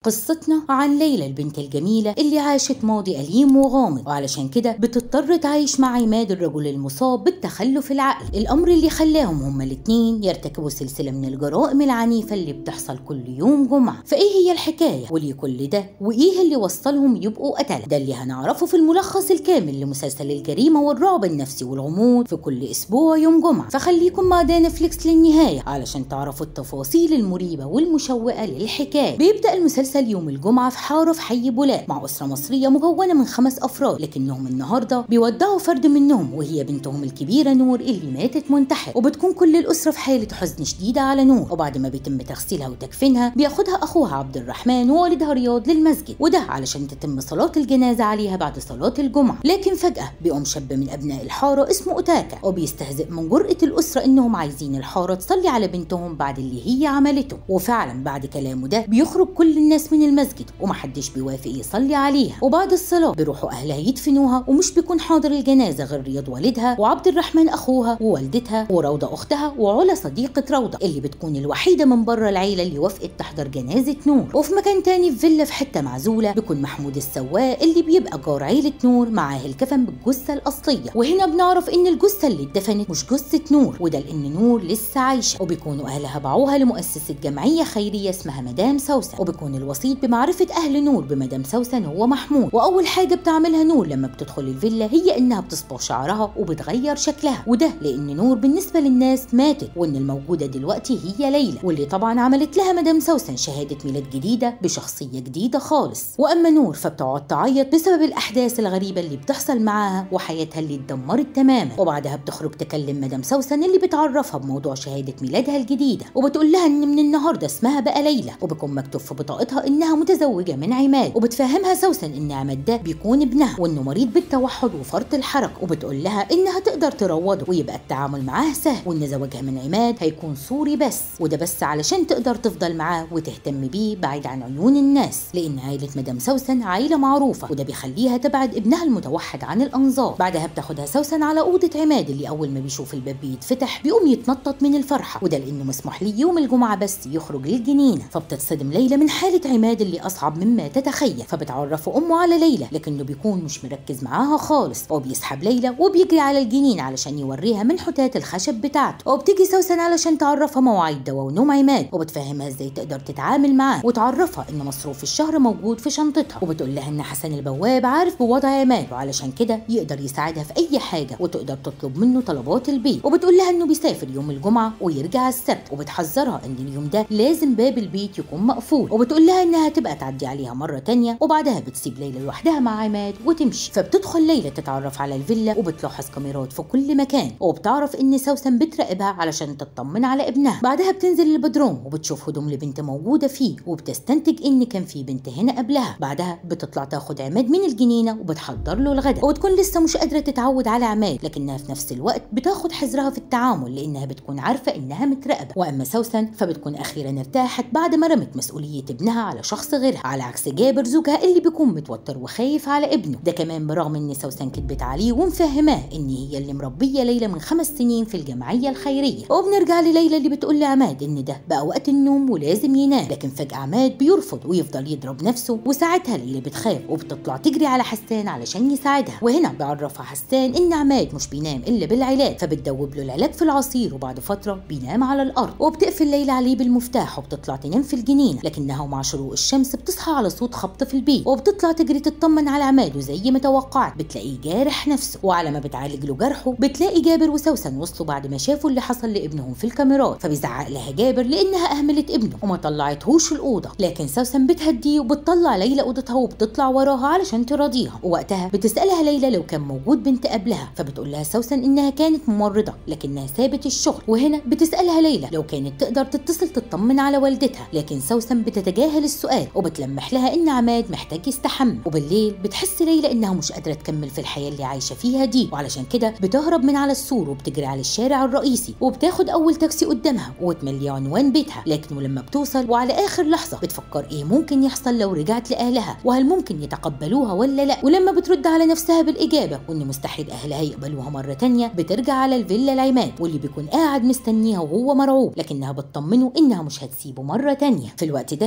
قصتنا عن ليلى البنت الجميلة اللي عاشت ماضي أليم وغامض وعلشان كده بتضطر تعيش مع عماد الرجل المصاب بالتخلف العقلي الأمر اللي خلاهم هما الاتنين يرتكبوا سلسلة من الجرائم العنيفة اللي بتحصل كل يوم جمعة فإيه هي الحكاية وليه كل ده وإيه اللي وصلهم يبقوا قتلة ده اللي هنعرفه في الملخص الكامل لمسلسل الجريمة والرعب النفسي والغموض في كل أسبوع يوم جمعة فخليكم مع دا نتفليكس للنهاية علشان تعرفوا التفاصيل المريبة والمشوقة للحكاية بيبدأ المسلسل مسلسل يوم الجمعة في حارة في حي بولاق مع أسرة مصرية مكونة من خمس أفراد لكنهم النهاردة بيودعوا فرد منهم وهي بنتهم الكبيرة نور اللي ماتت منتحر وبتكون كل الأسرة في حالة حزن شديدة على نور وبعد ما بيتم تغسيلها وتكفينها بياخدها أخوها عبد الرحمن ووالدها رياض للمسجد وده علشان تتم صلاة الجنازة عليها بعد صلاة الجمعة لكن فجأة بيقوم شاب من أبناء الحارة اسمه أوتاكا وبيستهزئ من جرأة الأسرة إنهم عايزين الحارة تصلي على بنتهم بعد اللي هي عملته وفعلا بعد كلامه ده بيخرج كل الناس الناس من المسجد ومحدش بيوافق يصلي عليها وبعد الصلاة بيروحوا أهلها يدفنوها ومش بيكون حاضر الجنازة غير رياض والدها وعبد الرحمن أخوها ووالدتها وروضة أختها وعلا صديقة روضة اللي بتكون الوحيدة من بره العيلة اللي وافقت تحضر جنازة نور وفي مكان تاني في فيلا في حتة معزولة بيكون محمود السواق اللي بيبقى جار عيلة نور معاه الكفن بالجثة الأصلية وهنا بنعرف إن الجثة اللي اتدفنت مش جثة نور وده لأن نور لسه عايشة وبيكونوا أهلها باعوها لمؤسسة جمعية خيرية اسمها مدام سوسن وبيكون الوسيط بمعرفة أهل نور بمدام سوسن هو محمود وأول حاجة بتعملها نور لما بتدخل الفيلا هي إنها بتصبغ شعرها وبتغير شكلها وده لأن نور بالنسبة للناس ماتت وإن الموجودة دلوقتي هي ليلى واللي طبعا عملت لها مدام سوسن شهادة ميلاد جديدة بشخصية جديدة خالص وأما نور فبتقعد تعيط بسبب الأحداث الغريبة اللي بتحصل معاها وحياتها اللي اتدمرت تماما وبعدها بتخرج تكلم مدام سوسن اللي بتعرفها بموضوع شهادة ميلادها الجديدة وبتقول لها إن من النهاردة اسمها بقى ليلى وبيكون مكتوب في بطاقتها إنها متزوجة من عماد وبتفهمها سوسن إن عماد ده بيكون ابنها وإنه مريض بالتوحد وفرط الحركة وبتقول لها إنها تقدر تروضه ويبقى التعامل معاه سهل وإن زواجها من عماد هيكون صوري بس وده بس علشان تقدر تفضل معاه وتهتم بيه بعيد عن عيون الناس لأن عيلة مدام سوسن عيلة معروفة وده بيخليها تبعد ابنها المتوحد عن الأنظار بعدها بتاخدها سوسن على أوضة عماد اللي أول ما بيشوف الباب بيتفتح بيقوم يتنطط من الفرحة وده لأنه مسموح ليه يوم الجمعة بس يخرج للجنينة فبتتصدم ليلى من حالة عماد اللي أصعب مما تتخيل فبتعرف أمه على ليلى لكنه بيكون مش مركز معاها خالص وبيسحب ليلى وبيجري على الجنين علشان يوريها من حتات الخشب بتاعته وبتيجي سوسن علشان تعرفها مواعيد دواء ونوم عماد وبتفهمها ازاي تقدر تتعامل معاه وتعرفها ان مصروف الشهر موجود في شنطتها وبتقول لها ان حسن البواب عارف بوضع عماد وعلشان كده يقدر يساعدها في اي حاجه وتقدر تطلب منه طلبات البيت وبتقول لها انه بيسافر يوم الجمعه ويرجع السبت وبتحذرها ان اليوم ده لازم باب البيت يكون مقفول وبتقول لها انها تبقى تعدي عليها مرة تانية وبعدها بتسيب ليلى لوحدها مع عماد وتمشي فبتدخل ليلى تتعرف على الفيلا وبتلاحظ كاميرات في كل مكان وبتعرف ان سوسن بتراقبها علشان تطمن على ابنها بعدها بتنزل البدروم وبتشوف هدوم لبنت موجودة فيه وبتستنتج ان كان في بنت هنا قبلها بعدها بتطلع تاخد عماد من الجنينة وبتحضر له الغداء وبتكون لسه مش قادرة تتعود على عماد لكنها في نفس الوقت بتاخد حذرها في التعامل لانها بتكون عارفة انها متراقبة واما سوسن فبتكون اخيرا ارتاحت بعد ما رمت مسؤولية ابنها على شخص غيرها على عكس جابر زوجها اللي بيكون متوتر وخايف على ابنه ده كمان برغم ان سوسن كدبت عليه ومفهماه ان هي اللي مربيه ليلى من خمس سنين في الجمعيه الخيريه وبنرجع لليلى اللي بتقول لعماد ان ده بقى وقت النوم ولازم ينام لكن فجاه عماد بيرفض ويفضل يضرب نفسه وساعتها ليلى بتخاف وبتطلع تجري على حسان علشان يساعدها وهنا بيعرفها حسان ان عماد مش بينام الا بالعلاج فبتدوب له العلاج في العصير وبعد فتره بينام على الارض وبتقفل ليلى عليه بالمفتاح وبتطلع تنام في الجنينه لكنها ومع شروق الشمس بتصحى على صوت خبط في البيت وبتطلع تجري تطمن على عماد وزي ما توقعت بتلاقيه جارح نفسه وعلى ما بتعالج له جرحه بتلاقي جابر وسوسن وصلوا بعد ما شافوا اللي حصل لابنهم في الكاميرات فبيزعق لها جابر لانها اهملت ابنه وما طلعتهوش الاوضه لكن سوسن بتهديه وبتطلع ليلى اوضتها وبتطلع وراها علشان تراضيها ووقتها بتسالها ليلى لو كان موجود بنت قبلها فبتقول لها سوسن انها كانت ممرضه لكنها سابت الشغل وهنا بتسالها ليلى لو كانت تقدر تتصل تطمن على والدتها لكن سوسن بتتجاهل السؤال وبتلمح لها ان عماد محتاج يستحمى وبالليل بتحس ليلى انها مش قادره تكمل في الحياه اللي عايشه فيها دي وعلشان كده بتهرب من على السور وبتجري على الشارع الرئيسي وبتاخد اول تاكسي قدامها وتملي عنوان بيتها لكن ولما بتوصل وعلى اخر لحظه بتفكر ايه ممكن يحصل لو رجعت لاهلها وهل ممكن يتقبلوها ولا لا ولما بترد على نفسها بالاجابه وان مستحيل اهلها يقبلوها مره تانية بترجع على الفيلا العماد واللي بيكون قاعد مستنيها وهو مرعوب لكنها بتطمنه انها مش هتسيبه مره تانية في الوقت ده بيكون محمود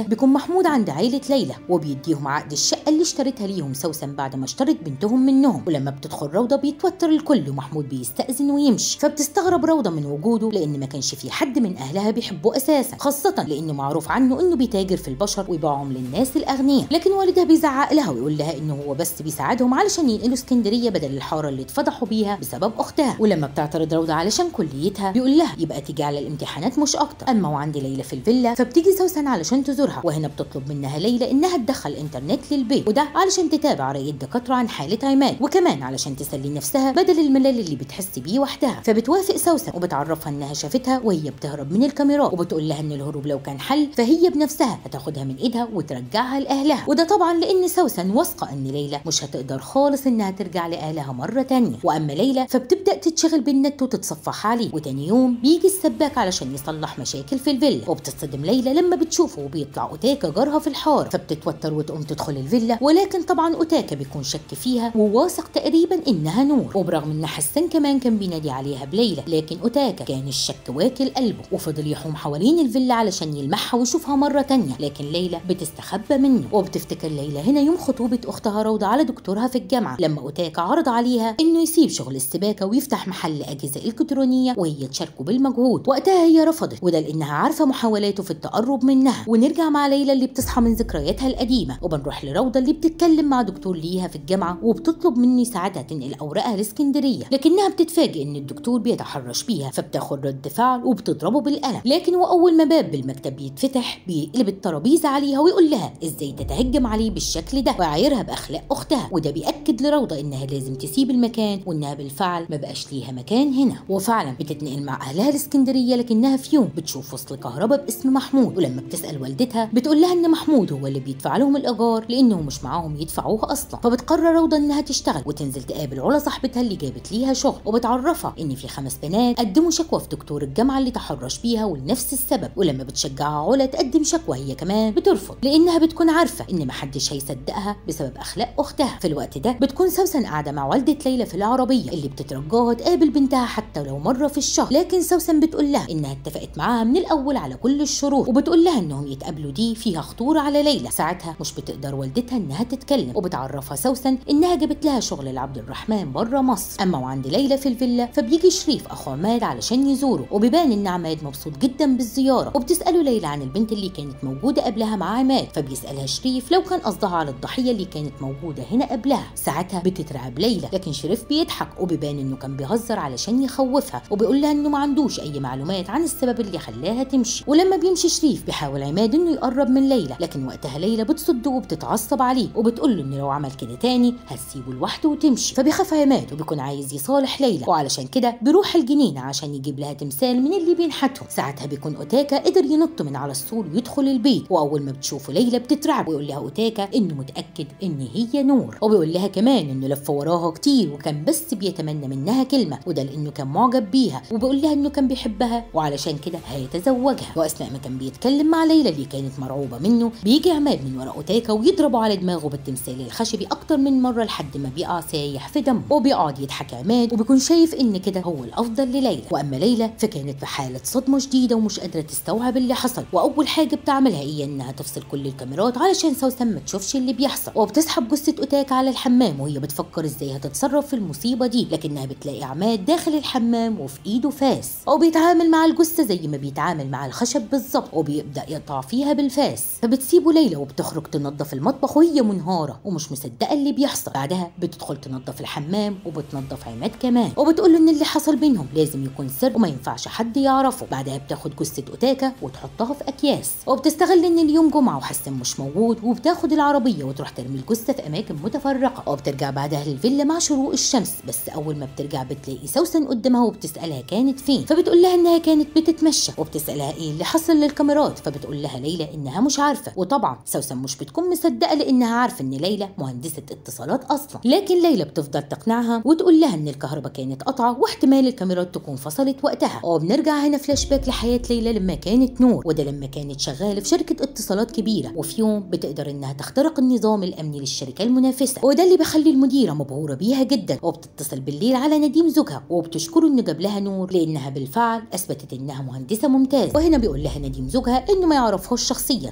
محمود عند عيلة ليلى وبيديهم عقد الشقة اللي اشترتها ليهم سوسن بعد ما اشترت بنتهم منهم ولما بتدخل روضة بيتوتر الكل ومحمود بيستأذن ويمشي فبتستغرب روضة من وجوده لأن ما كانش في حد من أهلها بيحبه أساسا خاصة لأنه معروف عنه إنه بيتاجر في البشر ويبيعهم للناس الأغنياء لكن والدها بيزعق لها ويقول لها إنه هو بس بيساعدهم علشان ينقلوا اسكندرية بدل الحارة اللي اتفضحوا بيها بسبب أختها ولما بتعترض روضة علشان كليتها بيقول لها يبقى تيجي على الامتحانات مش أكتر أما وعند ليلى في الفيلا فبتيجي سوسن علشان تزورها وهنا بتطلب منها ليلى إنها تدخل إنترنت للبيت وده علشان تتابع رأي الدكاترة عن حالة عماد وكمان علشان تسلي نفسها بدل الملل اللي بتحس بيه وحدها فبتوافق سوسن وبتعرفها إنها شافتها وهي بتهرب من الكاميرات وبتقول لها إن الهروب لو كان حل فهي بنفسها هتاخدها من إيدها وترجعها لأهلها وده طبعا لأن سوسن واثقة إن ليلى مش هتقدر خالص إنها ترجع لأهلها مرة تانية وأما ليلى فبتبدأ تتشغل بالنت وتتصفح عليه وتاني يوم بيجي السباك علشان يصلح مشاكل في الفيلا وبتصطدم ليلى لما بتشوفه وبيطلع أوتاكا جارها في الحارة فبتتوتر وتقوم تدخل الفيلا ولكن طبعا أوتاكا بيكون شك فيها وواثق تقريبا إنها نور وبرغم إن حسان كمان كان بينادي عليها بليلى لكن أوتاكا كان الشك واكل قلبه وفضل يحوم حوالين الفيلا علشان يلمحها ويشوفها مرة تانية لكن ليلى بتستخبى منه وبتفتكر ليلى هنا يوم خطوبة أختها روضة على دكتورها في الجامعة لما أوتاكا عرض عليها إنه يسيب شغل السباكة ويفتح محل أجهزة إلكترونية وهي تشاركه بالمجهود وقتها هي رفضت وده لأنها عارفة محاولاته في التقرب منها ونرجع مع ليلى اللي بتصحى من ذكرياتها القديمة وبنروح لروضة اللي بتتكلم مع دكتور ليها في الجامعة وبتطلب منه يساعدها تنقل أوراقها لإسكندرية لكنها بتتفاجئ إن الدكتور بيتحرش بيها فبتاخد رد فعل وبتضربه بالقلم لكن وأول ما باب بالمكتب بيتفتح بيقلب الترابيزة عليها ويقول لها إزاي تتهجم عليه بالشكل ده ويعايرها بأخلاق أختها وده بيأكد لروضة إنها لازم تسيب المكان وإنها بالفعل ما بقاش ليها مكان هنا وفعلا بتتنقل مع أهلها الإسكندرية لكنها في يوم بتشوف وصل كهرباء باسم محمود ولما بتسأل والدتها بتقول لها إن محمود هو اللي بيدفع لهم الإيجار لأنه مش معاهم يدفعوه أصلا فبتقرر روضة إنها تشتغل وتنزل تقابل علا صاحبتها اللي جابت ليها شغل وبتعرفها إن في خمس بنات قدموا شكوى في دكتور الجامعة اللي تحرش بيها ولنفس السبب ولما بتشجعها علا تقدم شكوى هي كمان بترفض لأنها بتكون عارفة إن محدش هيصدقها بسبب أخلاق أختها في الوقت ده بتكون سوسن قاعدة مع والدة ليلى في العربية اللي بتترجاها تقابل بنتها حتى لو مرة في الشهر لكن سوسن بتقول لها إنها اتفقت معاها من الأول على كل الشروط وبتقول لها إنهم يتقابلوا دي فيها خطورة على ليلى ساعتها مش بتقدر والدتها إنها تتكلم وبتعرفها سوسن إنها جابت لها شغل لعبد الرحمن بره مصر أما وعند ليلى في الفيلا فبيجي شريف أخو عماد علشان يزوره وبيبان إن عماد مبسوط جدا بالزيارة وبتسأله ليلى عن البنت اللي كانت موجودة قبلها مع عماد فبيسألها شريف لو كان قصدها على الضحية اللي كانت موجودة هنا قبلها ساعتها بتترعب ليلى لكن شريف بيضحك وبيبان إنه كان بيهزر علشان يخوفها وبيقول لها إنه ما عندوش أي معلومات عن السبب اللي خلاها تمشي ولما بيمشي شريف بيحاول عماد إنه يقرب من ليلى لكن وقتها ليلى بتصده وبتتعصب عليه وبتقول له إن لو عمل كده تاني هتسيبه لوحده وتمشي فبيخاف عماد وبيكون عايز يصالح ليلى وعلشان كده بيروح الجنينة عشان يجيب لها تمثال من اللي بينحتهم ساعتها بيكون أوتاكا قدر ينط من على السور ويدخل البيت وأول ما بتشوفه ليلى بتترعب ويقول لها أوتاكا إنه متأكد إن هي نور وبيقول لها كمان إنه لف وراها كتير وكان بس بيتمنى منها كلمة وده لأنه كان معجب بيها وبيقول لها إنه كان بيحبها وعلشان كده هيتزوجها وأثناء ما كان بيتكلم مع ليلى اللي كانت مرعوبة منه بيجي عماد من ورا أوتاكا ويضربه على دماغه بالتمثال الخشبي أكتر من مرة لحد ما بيقع سايح في دمه وبيقعد يضحك عماد وبيكون شايف إن كده هو الأفضل لليلى وأما ليلى فكانت في حالة صدمة شديدة ومش قادرة تستوعب اللي حصل وأول حاجة بتعملها هي إنها تفصل كل الكاميرات علشان سوسن ما تشوفش اللي بيحصل وبتسحب جثة أوتاكا على الحمام وهي بتفكر إزاي هتتصرف في المصيبة دي لكنها بتلاقي عماد داخل الحمام وفي إيده فاس وبيتعامل مع الجثة زي ما بيتعامل مع الخشب بالظبط وبيبدأ يقطع فيها بالفاس فبتسيبه ليلى وبتخرج تنظف المطبخ وهي منهارة ومش مصدقة اللي بيحصل بعدها بتدخل تنظف الحمام وبتنظف عماد كمان وبتقول له إن اللي حصل بينهم لازم يكون سر وما ينفعش حد يعرفه بعدها بتاخد جثة أوتاكا وتحطها في أكياس وبتستغل إن اليوم جمعة وحسن مش موجود وبتاخد العربية وتروح ترمي الجثة في أماكن متفرقة وبترجع بعدها للفيلا مع شروق الشمس بس أول ما بترجع بتلاقي سوسن قدامها وبتسألها كانت فين فبتقول لها إنها كانت بتتمشى وبتسألها إيه اللي حصل للكاميرات فبتقول لها ليلى إنها مش عارفة وطبعا سوسن مش بتكون مصدقة لأنها عارفة إن ليلى مهندسة اتصالات أصلا لكن ليلى بتفضل تقنعها وتقول لها إن الكهرباء كانت قطعة واحتمال الكاميرات تكون فصلت وقتها وبنرجع هنا فلاش باك لحياة ليلى لما كانت نور وده لما كانت شغالة في شركة اتصالات كبيرة وفي يوم بتقدر إنها تخترق النظام الأمني للشركة المنافسة وده اللي بيخلي المديرة مبهورة بيها جدا وبتتصل بالليل على نديم زوجها وبتشكره إنه جاب لها نور لأنها بالفعل أثبتت إنها مهندسة ممتازة وهنا بيقول لها نديم زوجها إنه ما يعرفهاش شخصيا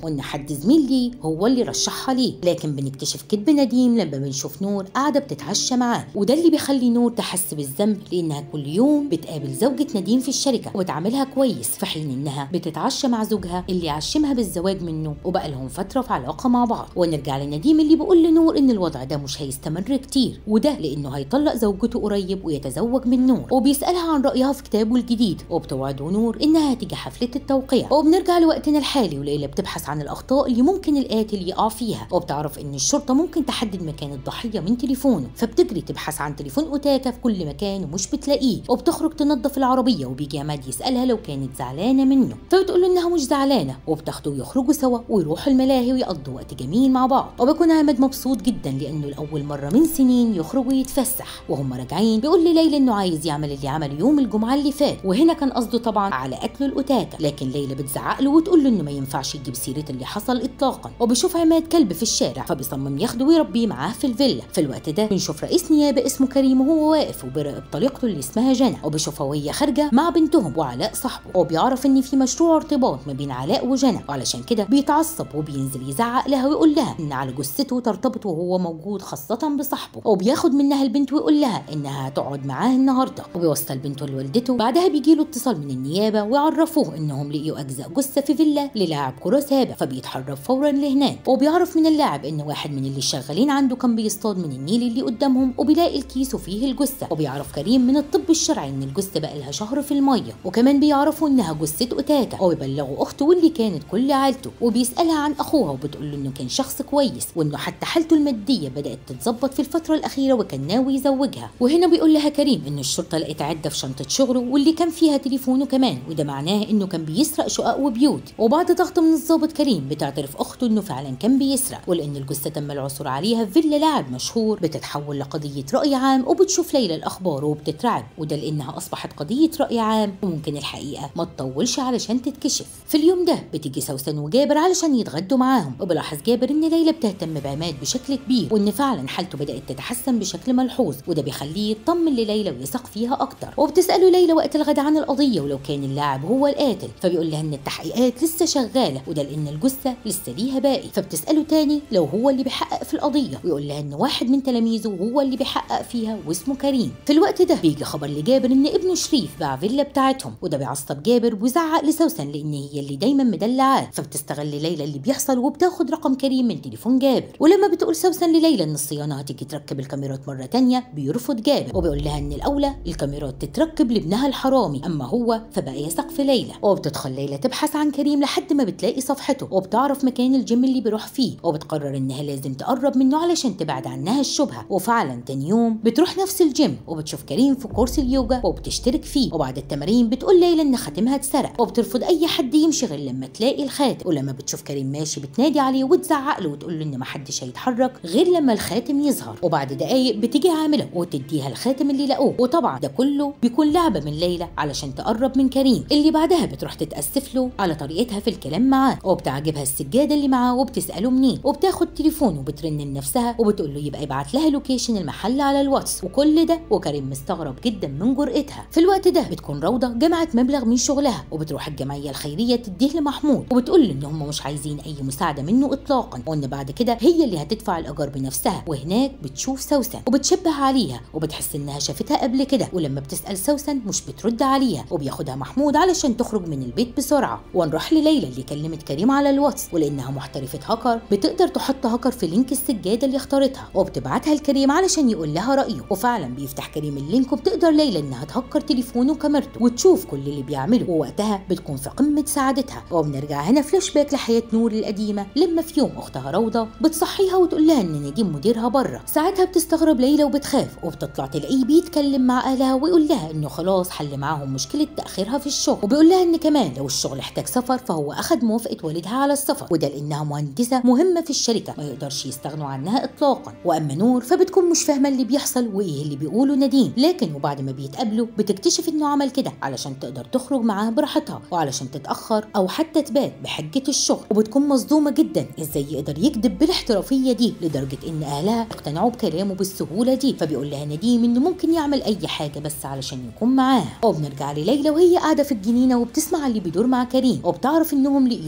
وان حد زميل ليه هو اللي رشحها ليه لكن بنكتشف كذب نديم لما بنشوف نور قاعده بتتعشى معاه وده اللي بيخلي نور تحس بالذنب لانها كل يوم بتقابل زوجة نديم في الشركه وبتعاملها كويس في حين انها بتتعشى مع زوجها اللي عشمها بالزواج منه وبقى لهم فتره في علاقه مع بعض ونرجع لنديم اللي بيقول لنور ان الوضع ده مش هيستمر كتير وده لانه هيطلق زوجته قريب ويتزوج من نور وبيسالها عن رايها في كتابه الجديد وبتوعده نور انها هتيجي حفله التوقيع وبنرجع لوقتنا الحالي وليلى بتبحث عن الاخطاء اللي ممكن القاتل يقع فيها وبتعرف ان الشرطه ممكن تحدد مكان الضحيه من تليفونه فبتجري تبحث عن تليفون اوتاكا في كل مكان ومش بتلاقيه وبتخرج تنظف العربيه وبيجي عماد يسالها لو كانت زعلانه منه فبتقول له انها مش زعلانه وبتاخده ويخرجوا سوا ويروحوا الملاهي ويقضوا وقت جميل مع بعض وبيكون عماد مبسوط جدا لانه لاول مره من سنين يخرج ويتفسح وهم راجعين بيقول لليلى انه عايز يعمل اللي عمله يوم الجمعه اللي فات وهنا كان قصده طبعا على قتل الاوتاكا لكن ليلى بتزعق له وتقول له انه ما ينفعش يجيب سيره اللي حصل اطلاقا وبيشوف عماد كلب في الشارع فبيصمم ياخده ويربيه معاه في الفيلا في الوقت ده بنشوف رئيس نيابه اسمه كريم وهو واقف وبيراقب طليقته اللي اسمها جنى وبيشوفها وهي خارجه مع بنتهم وعلاء صاحبه وبيعرف ان في مشروع ارتباط ما بين علاء وجنى وعلشان كده بيتعصب وبينزل يزعق لها ويقول لها ان على جثته ترتبط وهو موجود خاصه بصاحبه وبياخد منها البنت ويقول لها انها هتقعد معاه النهارده وبيوصل بنته لوالدته بعدها بيجي له اتصال من النيابه ويعرفوه انهم لقيوا اجزاء جثه في فيلا للاعب كره سابق فبيتحرك فورا لهناك وبيعرف من اللاعب ان واحد من اللي شغالين عنده كان بيصطاد من النيل اللي قدامهم وبيلاقي الكيس وفيه الجثه وبيعرف كريم من الطب الشرعي ان الجثه بقى لها شهر في الميه وكمان بيعرفوا انها جثه اوتاكا وبيبلغوا اخته واللي كانت كل عيلته وبيسالها عن اخوها وبتقول له انه كان شخص كويس وانه حتى حالته الماديه بدات تتظبط في الفتره الاخيره وكان ناوي يزوجها وهنا بيقول لها كريم ان الشرطه لقت عده في شنطه شغله واللي كان فيها تليفونه كمان وده معناه انه كان بيسرق شقق وبيوت وبعد ضغط من الضابط كريم بتعترف اخته انه فعلا كان بيسرق ولان الجثه تم العثور عليها في فيلا لاعب مشهور بتتحول لقضيه راي عام وبتشوف ليلى الاخبار وبتترعب وده لانها اصبحت قضيه راي عام وممكن الحقيقه ما تطولش علشان تتكشف في اليوم ده بتيجي سوسن وجابر علشان يتغدوا معاهم وبلاحظ جابر ان ليلى بتهتم بعماد بشكل كبير وان فعلا حالته بدات تتحسن بشكل ملحوظ وده بيخليه يطمن لليلى ويثق فيها اكتر وبتساله ليلى وقت الغدا عن القضيه ولو كان اللاعب هو القاتل فبيقول لها ان التحقيقات لسه شغاله وده لان الجثه لسه ليها باقي فبتساله تاني لو هو اللي بيحقق في القضيه ويقول لها ان واحد من تلاميذه هو اللي بيحقق فيها واسمه كريم في الوقت ده بيجي خبر لجابر ان ابنه شريف باع فيلا بتاعتهم وده بيعصب جابر ويزعق لسوسن لان هي اللي دايما مدلعاه فبتستغل ليلى اللي بيحصل وبتاخد رقم كريم من تليفون جابر ولما بتقول سوسن لليلى ان الصيانه هتيجي تركب الكاميرات مره تانية بيرفض جابر وبيقول لها ان الاولى الكاميرات تتركب لابنها الحرامي اما هو فبقى يثق في ليلى وبتدخل ليلى تبحث عن كريم لحد ما بتلاقي صفحته وبتعرف مكان الجيم اللي بيروح فيه وبتقرر انها لازم تقرب منه علشان تبعد عنها الشبهه وفعلا تاني يوم بتروح نفس الجيم وبتشوف كريم في كورس اليوجا وبتشترك فيه وبعد التمارين بتقول ليلى ان خاتمها اتسرق وبترفض اي حد يمشي غير لما تلاقي الخاتم ولما بتشوف كريم ماشي بتنادي عليه وتزعق له وتقول له ان محدش هيتحرك غير لما الخاتم يظهر وبعد دقايق بتيجي عامله وتديها الخاتم اللي لقوه وطبعا ده كله بيكون لعبه من ليلى علشان تقرب من كريم اللي بعدها بتروح تتاسف له على طريقتها في الكلام معاه وبتعجبها السجاده اللي معاه وبتساله منين وبتاخد تليفونه وبترن لنفسها وبتقول له يبقى يبعت لها لوكيشن المحل على الواتس وكل ده وكريم مستغرب جدا من جرأتها في الوقت ده بتكون روضه جمعت مبلغ من شغلها وبتروح الجمعيه الخيريه تديه لمحمود وبتقول له ان هم مش عايزين اي مساعده منه اطلاقا وان بعد كده هي اللي هتدفع الايجار بنفسها وهناك بتشوف سوسن وبتشبه عليها وبتحس انها شافتها قبل كده ولما بتسال سوسن مش بترد عليها وبياخدها محمود علشان تخرج من البيت بسرعه ونروح لليلى اللي كلمت كريم على الواتس ولانها محترفه هاكر بتقدر تحط هاكر في لينك السجاده اللي اختارتها وبتبعتها لكريم علشان يقول لها رايه وفعلا بيفتح كريم اللينك وبتقدر ليلى انها تهكر تليفونه وكاميرته وتشوف كل اللي بيعمله ووقتها بتكون في قمه سعادتها وبنرجع هنا فلاش باك لحياه نور القديمه لما في يوم اختها روضه بتصحيها وتقول لها ان نديم مديرها بره ساعتها بتستغرب ليلى وبتخاف وبتطلع تلاقيه بيتكلم مع اهلها ويقول لها انه خلاص حل معاهم مشكله تاخيرها في الشغل وبيقول لها ان كمان لو الشغل احتاج سفر فهو اخذ موافقه والدها على السفر وده لانها مهندسه مهمه في الشركه ما يقدرش يستغنوا عنها اطلاقا واما نور فبتكون مش فاهمه اللي بيحصل وايه اللي بيقوله نديم لكن وبعد ما بيتقابلوا بتكتشف انه عمل كده علشان تقدر تخرج معاه براحتها وعلشان تتاخر او حتى تبات بحجه الشغل وبتكون مصدومه جدا ازاي يقدر يكذب بالاحترافيه دي لدرجه ان اهلها اقتنعوا بكلامه بالسهوله دي فبيقول لها نديم انه ممكن يعمل اي حاجه بس علشان يكون معاها وبنرجع لليلى وهي قاعده في الجنينه وبتسمع اللي بيدور مع كريم وبتعرف انهم لقيوا باقي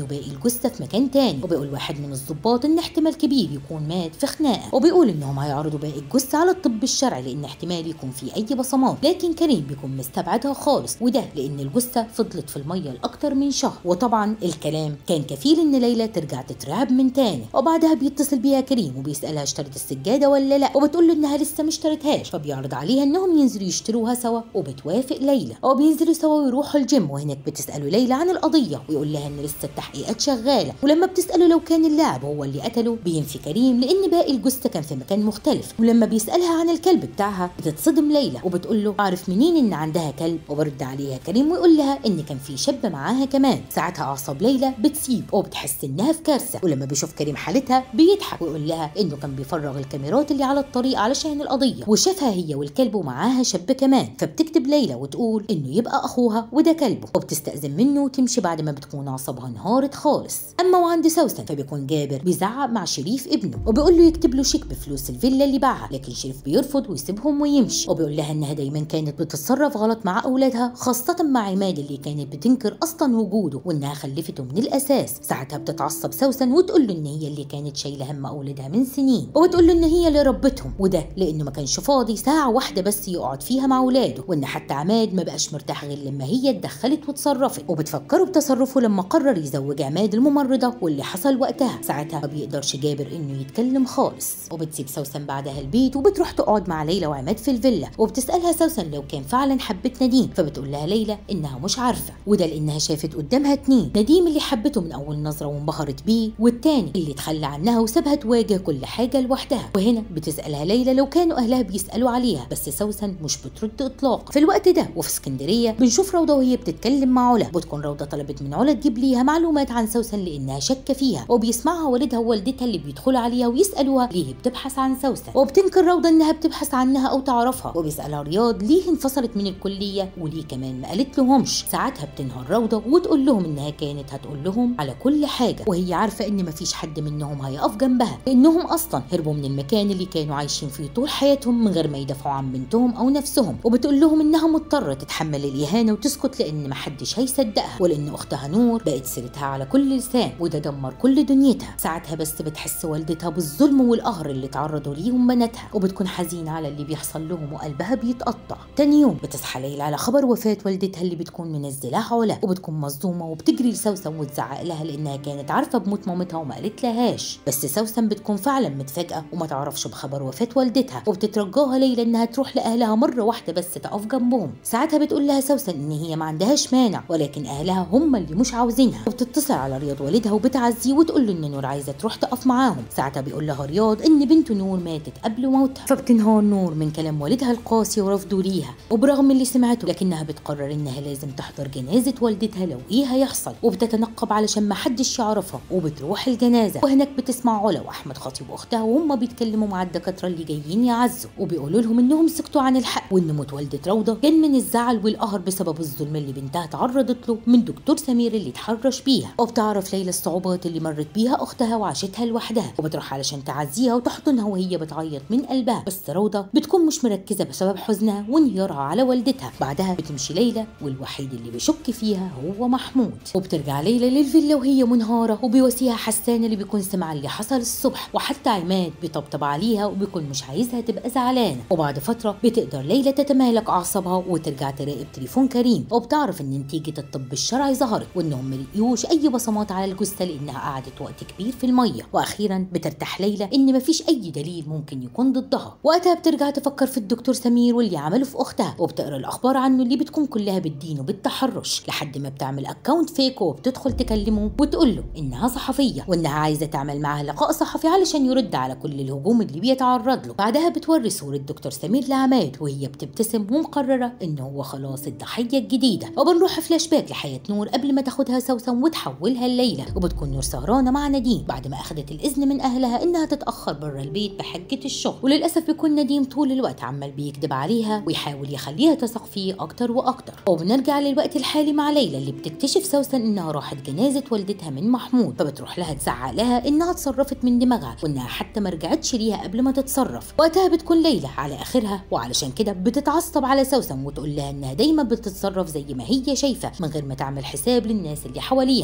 الجثه في مكان تاني وبيقول واحد من الضباط ان احتمال كبير يكون مات في خناقه وبيقول انهم هيعرضوا باقي الجثه على الطب الشرعي لان احتمال يكون في اي بصمات لكن كريم بيكون مستبعدها خالص وده لان الجثه فضلت في الميه لاكتر من شهر وطبعا الكلام كان كفيل ان ليلى ترجع تترعب من تاني وبعدها بيتصل بيها كريم وبيسالها اشترت السجاده ولا لا وبتقول له انها لسه ما اشترتهاش فبيعرض عليها انهم ينزلوا يشتروها سوا وبتوافق ليلى وبينزلوا سوا ويروحوا الجيم وهناك بتساله ليلى عن القضيه ويقول لها ان لسه التحقيقات شغاله ولما بتساله لو كان اللاعب هو اللي قتله بينفي كريم لان باقي الجثه كان في مكان مختلف ولما بيسالها عن الكلب بتاعها بتتصدم ليلى وبتقول له اعرف منين ان عندها كلب وبرد عليها كريم ويقول لها ان كان في شاب معاها كمان ساعتها اعصاب ليلى بتسيب وبتحس انها في كارثه ولما بيشوف كريم حالتها بيضحك ويقول لها انه كان بيفرغ الكاميرات اللي على الطريق علشان القضيه وشافها هي والكلب ومعاها شاب كمان فبتكتب ليلى وتقول انه يبقى اخوها وده كلبه وبتستأذن منه وتمشي بعد ما بتكون اعصابها انهارت خالص اما وعند سوسن فبيكون جابر بيزعق مع شريف ابنه وبيقول له يكتب له شيك بفلوس الفيلا اللي باعها لكن شريف بيرفض ويسيبهم ويمشي وبيقول لها انها دايما كانت بتتصرف غلط مع اولادها خاصه مع عماد اللي كانت بتنكر اصلا وجوده وانها خلفته من الاساس ساعتها بتتعصب سوسن وتقول له ان هي اللي كانت شايله هم اولادها من سنين وبتقول له ان هي اللي ربتهم وده لانه ما كانش فاضي ساعه واحده بس يقعد فيها مع اولاده وان حتى عماد ما بقاش مرتاح غير لما هي اتدخلت وتصرفت وبتفكره بتصرفه لما قرر يزوج عماد الممرضه واللي حصل وقتها ساعتها ما بيقدرش جابر انه يتكلم خالص وبتسيب سوسن بعدها البيت وبتروح تقعد مع ليلى وعماد في الفيلا وبتسالها سوسن لو كان فعلا حبت نديم فبتقول لها ليلى انها مش عارفه وده لانها شافت قدامها اتنين نديم اللي حبته من اول نظره وانبهرت بيه والتاني اللي اتخلى عنها وسابها تواجه كل حاجه لوحدها وهنا بتسالها ليلى لو كانوا اهلها بيسالوا عليها بس سوسن مش بترد اطلاقا في الوقت ده وفي اسكندريه بنشوف روضه وهي بتتكلم مع علا بتكون روضه طلبت من علا تجيب ليها معلومات عن سوسن لانها شاكه فيها وبيسمعها والدها ووالدتها اللي بيدخلوا عليها ويسالوها ليه بتبحث عن سوسن وبتنكر روضه انها بتبحث عنها او تعرفها وبيسالها رياض ليه انفصلت من الكليه وليه كمان ما قالت لهمش ساعتها بتنهار روضه وتقول لهم انها كانت هتقول لهم على كل حاجه وهي عارفه ان مفيش حد منهم هيقف جنبها لانهم اصلا هربوا من المكان اللي كانوا عايشين فيه طول حياتهم من غير ما يدافعوا عن بنتهم او نفسهم وبتقول لهم انها مضطره تتحمل الاهانه وتسكت لان محدش هيصدقها ولان اختها نور بقت سيرتها على كل لسان وده دمر كل دنيتها ساعتها بس بتحس والدتها بالظلم والقهر اللي تعرضوا ليهم بناتها وبتكون حزينه على اللي بيحصل لهم وقلبها بيتقطع تاني يوم بتصحى ليلى على خبر وفاه والدتها اللي بتكون منزلاها علا وبتكون مصدومه وبتجري لسوسن وتزعق لها لانها كانت عارفه بموت مامتها وما قالت لهاش بس سوسن بتكون فعلا متفاجئه وما تعرفش بخبر وفاه والدتها وبتترجاها ليلى انها تروح لاهلها مره واحده بس تقف جنبهم ساعتها بتقول لها سوسن ان هي ما عندهاش مانع ولكن اهلها هم اللي مش عاوزينها وبتتصل على رياض والدها وبتعزيه وتقول له ان نور عايزه تروح تقف معاهم ساعتها بيقول لها رياض ان بنته نور ماتت قبل موتها فبتنهار نور من كلام والدها القاسي ورفضه ليها وبرغم اللي سمعته لكنها بتقرر انها لازم تحضر جنازه والدتها لو ايه هيحصل وبتتنقب علشان ما حدش يعرفها وبتروح الجنازه وهناك بتسمع علا واحمد خطيب واختها وهم بيتكلموا مع الدكاتره اللي جايين يعزوا وبيقولوا لهم انهم سكتوا عن الحق وان موت والده روضه كان من الزعل والقهر بسبب الظلم اللي بنتها تعرضت له من دكتور سمير اللي اتحرش بيها وبتعرف ليلى الصعوبات اللي مرت بيها اختها وعاشتها لوحدها وبتروح علشان تعزيها وتحضنها وهي بتعيط من قلبها بس روضه بتكون مش مركزه بسبب حزنها وانهيارها على والدتها بعدها بتمشي ليلى والوحيد اللي بيشك فيها هو محمود وبترجع ليلى للفيلا وهي منهاره وبيواسيها حسان اللي بيكون سمع اللي حصل الصبح وحتى عماد بيطبطب عليها وبيكون مش عايزها تبقى زعلانه وبعد فتره بتقدر ليلى تتمالك اعصابها وترجع تراقب تليفون كريم وبتعرف ان نتيجه الطب الشرعي ظهرت وانهم ما لقيوش اي بصمات على الجثه لانها قعدت وقت كبير في الميه واخيرا بترتاح ليلى ان مفيش اي دليل ممكن يكون ضدها وقتها بترجع تفكر في الدكتور سمير واللي عمله في اختها وبتقرا الاخبار عنه اللي بتكون كلها بالدين وبالتحرش لحد ما بتعمل اكونت فيك وبتدخل تكلمه وتقول له انها صحفيه وانها عايزه تعمل معاه لقاء صحفي علشان يرد على كل الهجوم اللي بيتعرض له بعدها بتوري صوره دكتور سمير لعماد وهي بتبتسم ومقرره ان هو خلاص الضحيه الجديده وبنروح فلاش باك لحياه نور قبل ما تاخدها سوسن وتحولها لليلى وبتكون نور سهرانه مع نديم بعد ما اخذت الاذن من اهلها انها تتاخر بره البيت بحجه الشغل وللاسف بيكون نديم طول الوقت عمال بيكذب عليها ويحاول يخليها تثق فيه اكتر واكتر وبنرجع للوقت الحالي مع ليلى اللي بتكتشف سوسن انها راحت جنازه والدتها من محمود فبتروح لها تزعق لها انها اتصرفت من دماغها وانها حتى ما رجعتش ليها قبل ما تتصرف وقتها بتكون ليلى على اخرها وعلشان كده بتتعصب على سوسن وتقول لها انها دايما بتتصرف زي ما هي شايفه من غير ما تعمل حساب للناس اللي حواليها وانها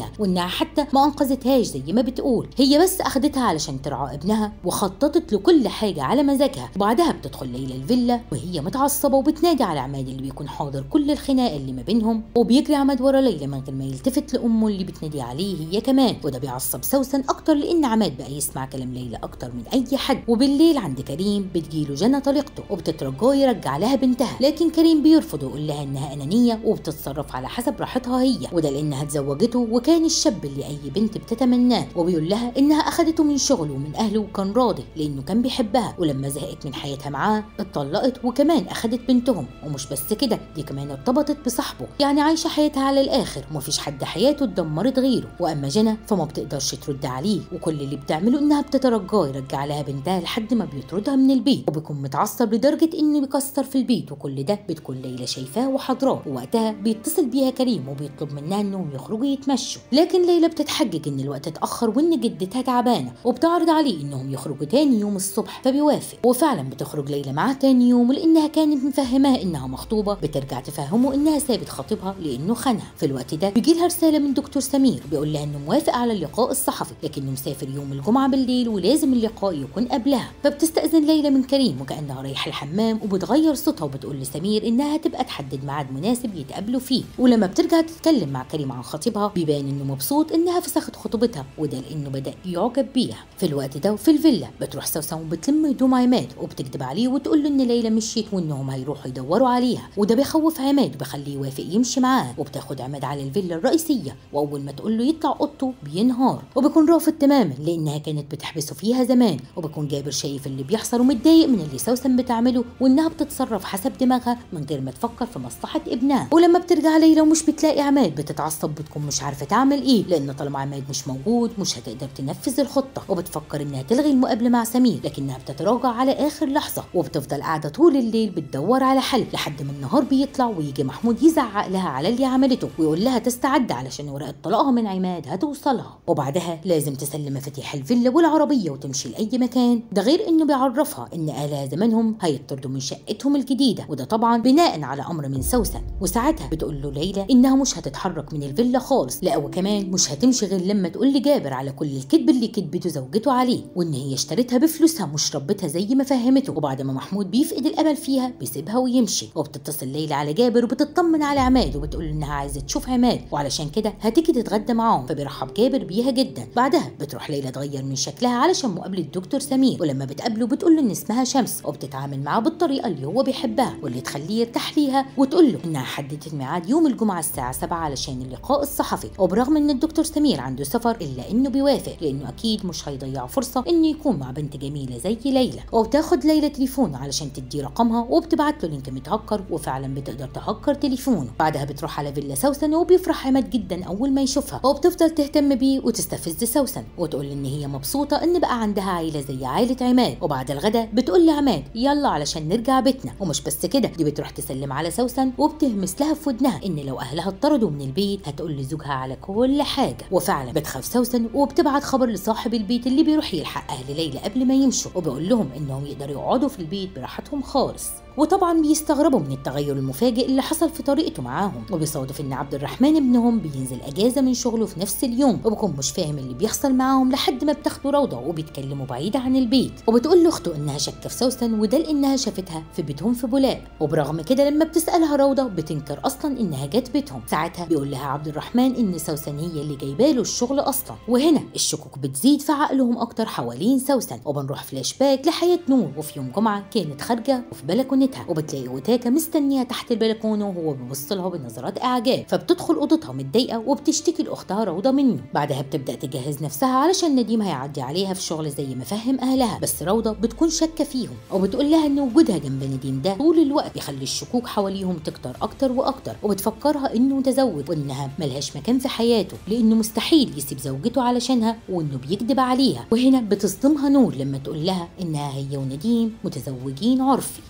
انها حتى ما انقذتهاش زي ما بتقول هي بس اخدتها علشان ترعى ابنها وخططت لكل حاجه على مزاجها وبعدها بتدخل ليلى الفيلا وهي متعصبه وبتنادي على عماد اللي بيكون حاضر كل الخناقه اللي ما بينهم وبيجري عماد ورا ليلى من غير ما يلتفت لامه اللي بتنادي عليه هي كمان وده بيعصب سوسن اكتر لان عماد بقى يسمع كلام ليلى اكتر من اي حد وبالليل عند كريم بتجيله جنى طليقته وبتترجاه يرجع لها بنتها لكن كريم بيرفض ويقول لها انها انانيه وبتتصرف على حسب راحتها هي وده لانها اتزوجته وكان الشاب اللي اي بنت بتتمناه وبيقول لها انها اخدته من شغله ومن اهله وكان راضي لانه كان بيحبها ولما زهقت من حياتها معاه اتطلقت وكمان اخدت بنتهم ومش بس كده دي كمان ارتبطت بصاحبه يعني عايشه حياتها على الاخر ومفيش حد حياته اتدمرت غيره واما جنى فما بتقدرش ترد عليه وكل اللي بتعمله انها بتترجاه يرجع لها بنتها لحد ما بيطردها من البيت وبيكون متعصب لدرجه انه بيكسر في البيت وكل ده بتكون ليلى شايفاه وحاضراه ووقتها بيتصل بيها كريم وبيطلب منها انهم يخرجوا يتمشوا لكن ليلى بتتحجج ان الوقت اتاخر وان جدتها تعبانه وبتعرض عليه انهم يخرجوا تاني يوم الصبح فبيوافق وفعلا بتخرج ليلى معاه تاني يوم ولانها كانت مفهماه انها مخطوبه بترجع تفهمه انها سابت خطيبها لانه خانها في الوقت ده بيجي لها رساله من دكتور سمير بيقول لها انه موافق على اللقاء الصحفي لكنه مسافر يوم الجمعه بالليل ولازم اللقاء يكون قبلها فبتستاذن ليلى من كريم وكانها رايحه الحمام وبتغير صوتها وبتقول لسمير انها هتبقى تحدد ميعاد مناسب يتقابلوا فيه ولما بترجع تتكلم مع كريم عن خطيبها بيبان انه مبسوط انها فسخت خطوبتها وده لانه بدا يعجب بيها في الوقت ده في الفيلا بتروح سوسن وبتلم هدوم عماد وبتكذب عليه وتقول له ان ليلى مشيت وانهم هيروحوا يدوروا عليها وده بيخوف عماد وبيخليه يوافق يمشي معاه وبتاخد عماد على الفيلا الرئيسيه واول ما تقول له يطلع اوضته بينهار وبيكون رافض تماما لانها كانت بتحبسه فيها زمان وبيكون جابر شايف اللي بيحصل ومتضايق من اللي سوسن بتعمله وانها بتتصرف حسب دماغها من غير ما تفكر في مصلحه ابنها ولما بترجع ليلى ومش بتلاقي عماد بتتعصب بتكون مش عارفه تعمل ايه لان طالما عماد مش موجود مش هتقدر تنفذ الخطه وبتفكر انها تلغي المقابله مع سمير لكنها بتتراجع على اخر لحظه وبتفضل قاعده طول الليل بتدور على حل لحد ما النهار بيطلع ويجي محمود يزعق لها على اللي عملته ويقول لها تستعد علشان ورقه طلاقها من عماد هتوصلها وبعدها لازم تسلم مفاتيح الفيلا والعربيه وتمشي لاي مكان ده غير انه بيعرفها ان اهلها زمانهم هيطردوا من شقتهم الجديده وده طبعا بناء على امر من سوسن وساعتها بتقول له ليلى انها مش هتتحرك من الفيلا خالص لا وكمان مش هتمشي غير لما تقول لجابر على كل الكذب اللي كذبته زوجته عليه وان هي اشترتها بفلوسها مش ربتها زي ما فهمته وبعد ما محمود بيفقد الامل فيها بيسيبها ويمشي وبتتصل ليلى على جابر وبتطمن على عماد وبتقول انها عايزه تشوف عماد وعلشان كده هتيجي تتغدى معاهم فبيرحب جابر بيها جدا بعدها بتروح ليلى تغير من شكلها علشان مقابله دكتور سمير ولما بتقابله بتقول له ان اسمها شمس وبتتعامل معاه بالطريقه اللي هو بيحبها واللي تخليه يرتاح ليها وتقول له انها حددت ميعاد يوم الجمعه الساعه 7 علشان اللقاء الصحفي وبرغم ان الدكتور سمير عنده سفر الا انه بيوافق لانه اكيد مش هيضيع فرصه انه يكون مع بنت جميله زي ليلى وبتاخد ليلى تليفونه علشان تدي رقمها وبتبعت له لينك متهكر وفعلا بتقدر تهكر تليفونه بعدها بتروح على فيلا سوسن وبيفرح عماد جدا اول ما يشوفها وبتفضل تهتم بيه وتستفز سوسن وتقول ان هي مبسوطه ان بقى عندها عيله زي عيله عماد وبعد الغداء بتقول لعماد يلا علشان نرجع بيتنا ومش بس كده دي بتروح تسلم على سوسن وبتهمس لها في ودنها ان لو اهلها اتطردوا من البيت هتقول لزوجها على كل حاجه وفعلا بتخاف سوسن وبتبعت خبر لصاحب البيت اللي بيروح يلحق اهل ليلى قبل ما يمشوا وبيقول لهم انهم يقدروا يقعدوا في البيت براحتهم خالص وطبعا بيستغربوا من التغير المفاجئ اللي حصل في طريقته معاهم وبيصادف ان عبد الرحمن ابنهم بينزل اجازه من شغله في نفس اليوم وبيكون مش فاهم اللي بيحصل معاهم لحد ما بتاخده روضه وبيتكلموا بعيد عن البيت وبتقول لاخته انها شاكه في سوسن وده لانها شافتها في بيتهم في بولاق وبرغم كده لما بتسالها روضه بتنكر اصلا انها جت بيتهم ساعتها بيقول لها عبد الرحمن ان سوسن هي اللي جايبه له الشغل اصلا وهنا الشكوك بتزيد في عقلهم اكتر حوالين سوسن وبنروح فلاش باك لحياه نور وفي يوم جمعه كانت خارجه وفي بلكونتها وبتلاقي وتاكا مستنيها تحت البلكونه وهو بيبص لها بنظرات اعجاب فبتدخل اوضتها متضايقه وبتشتكي لاختها روضه منه بعدها بتبدا تجهز نفسها علشان نديم هيعدي عليها في شغل زي ما فهم اهلها بس روضه بتكون شاكه فيهم وبتقول لها ان وجودها جنب نديم ده طول الوقت بيخلي الشكوك حواليهم تكتر اكتر واكتر وبتفكرها انه متزوج وانها ملهاش مكان في حياته لانه مستحيل يسيب زوجته علشانها وانه بيكذب عليها وهنا بتصدمها نور لما تقول لها انها هي ونديم متزوجين عرفي وبتقول لها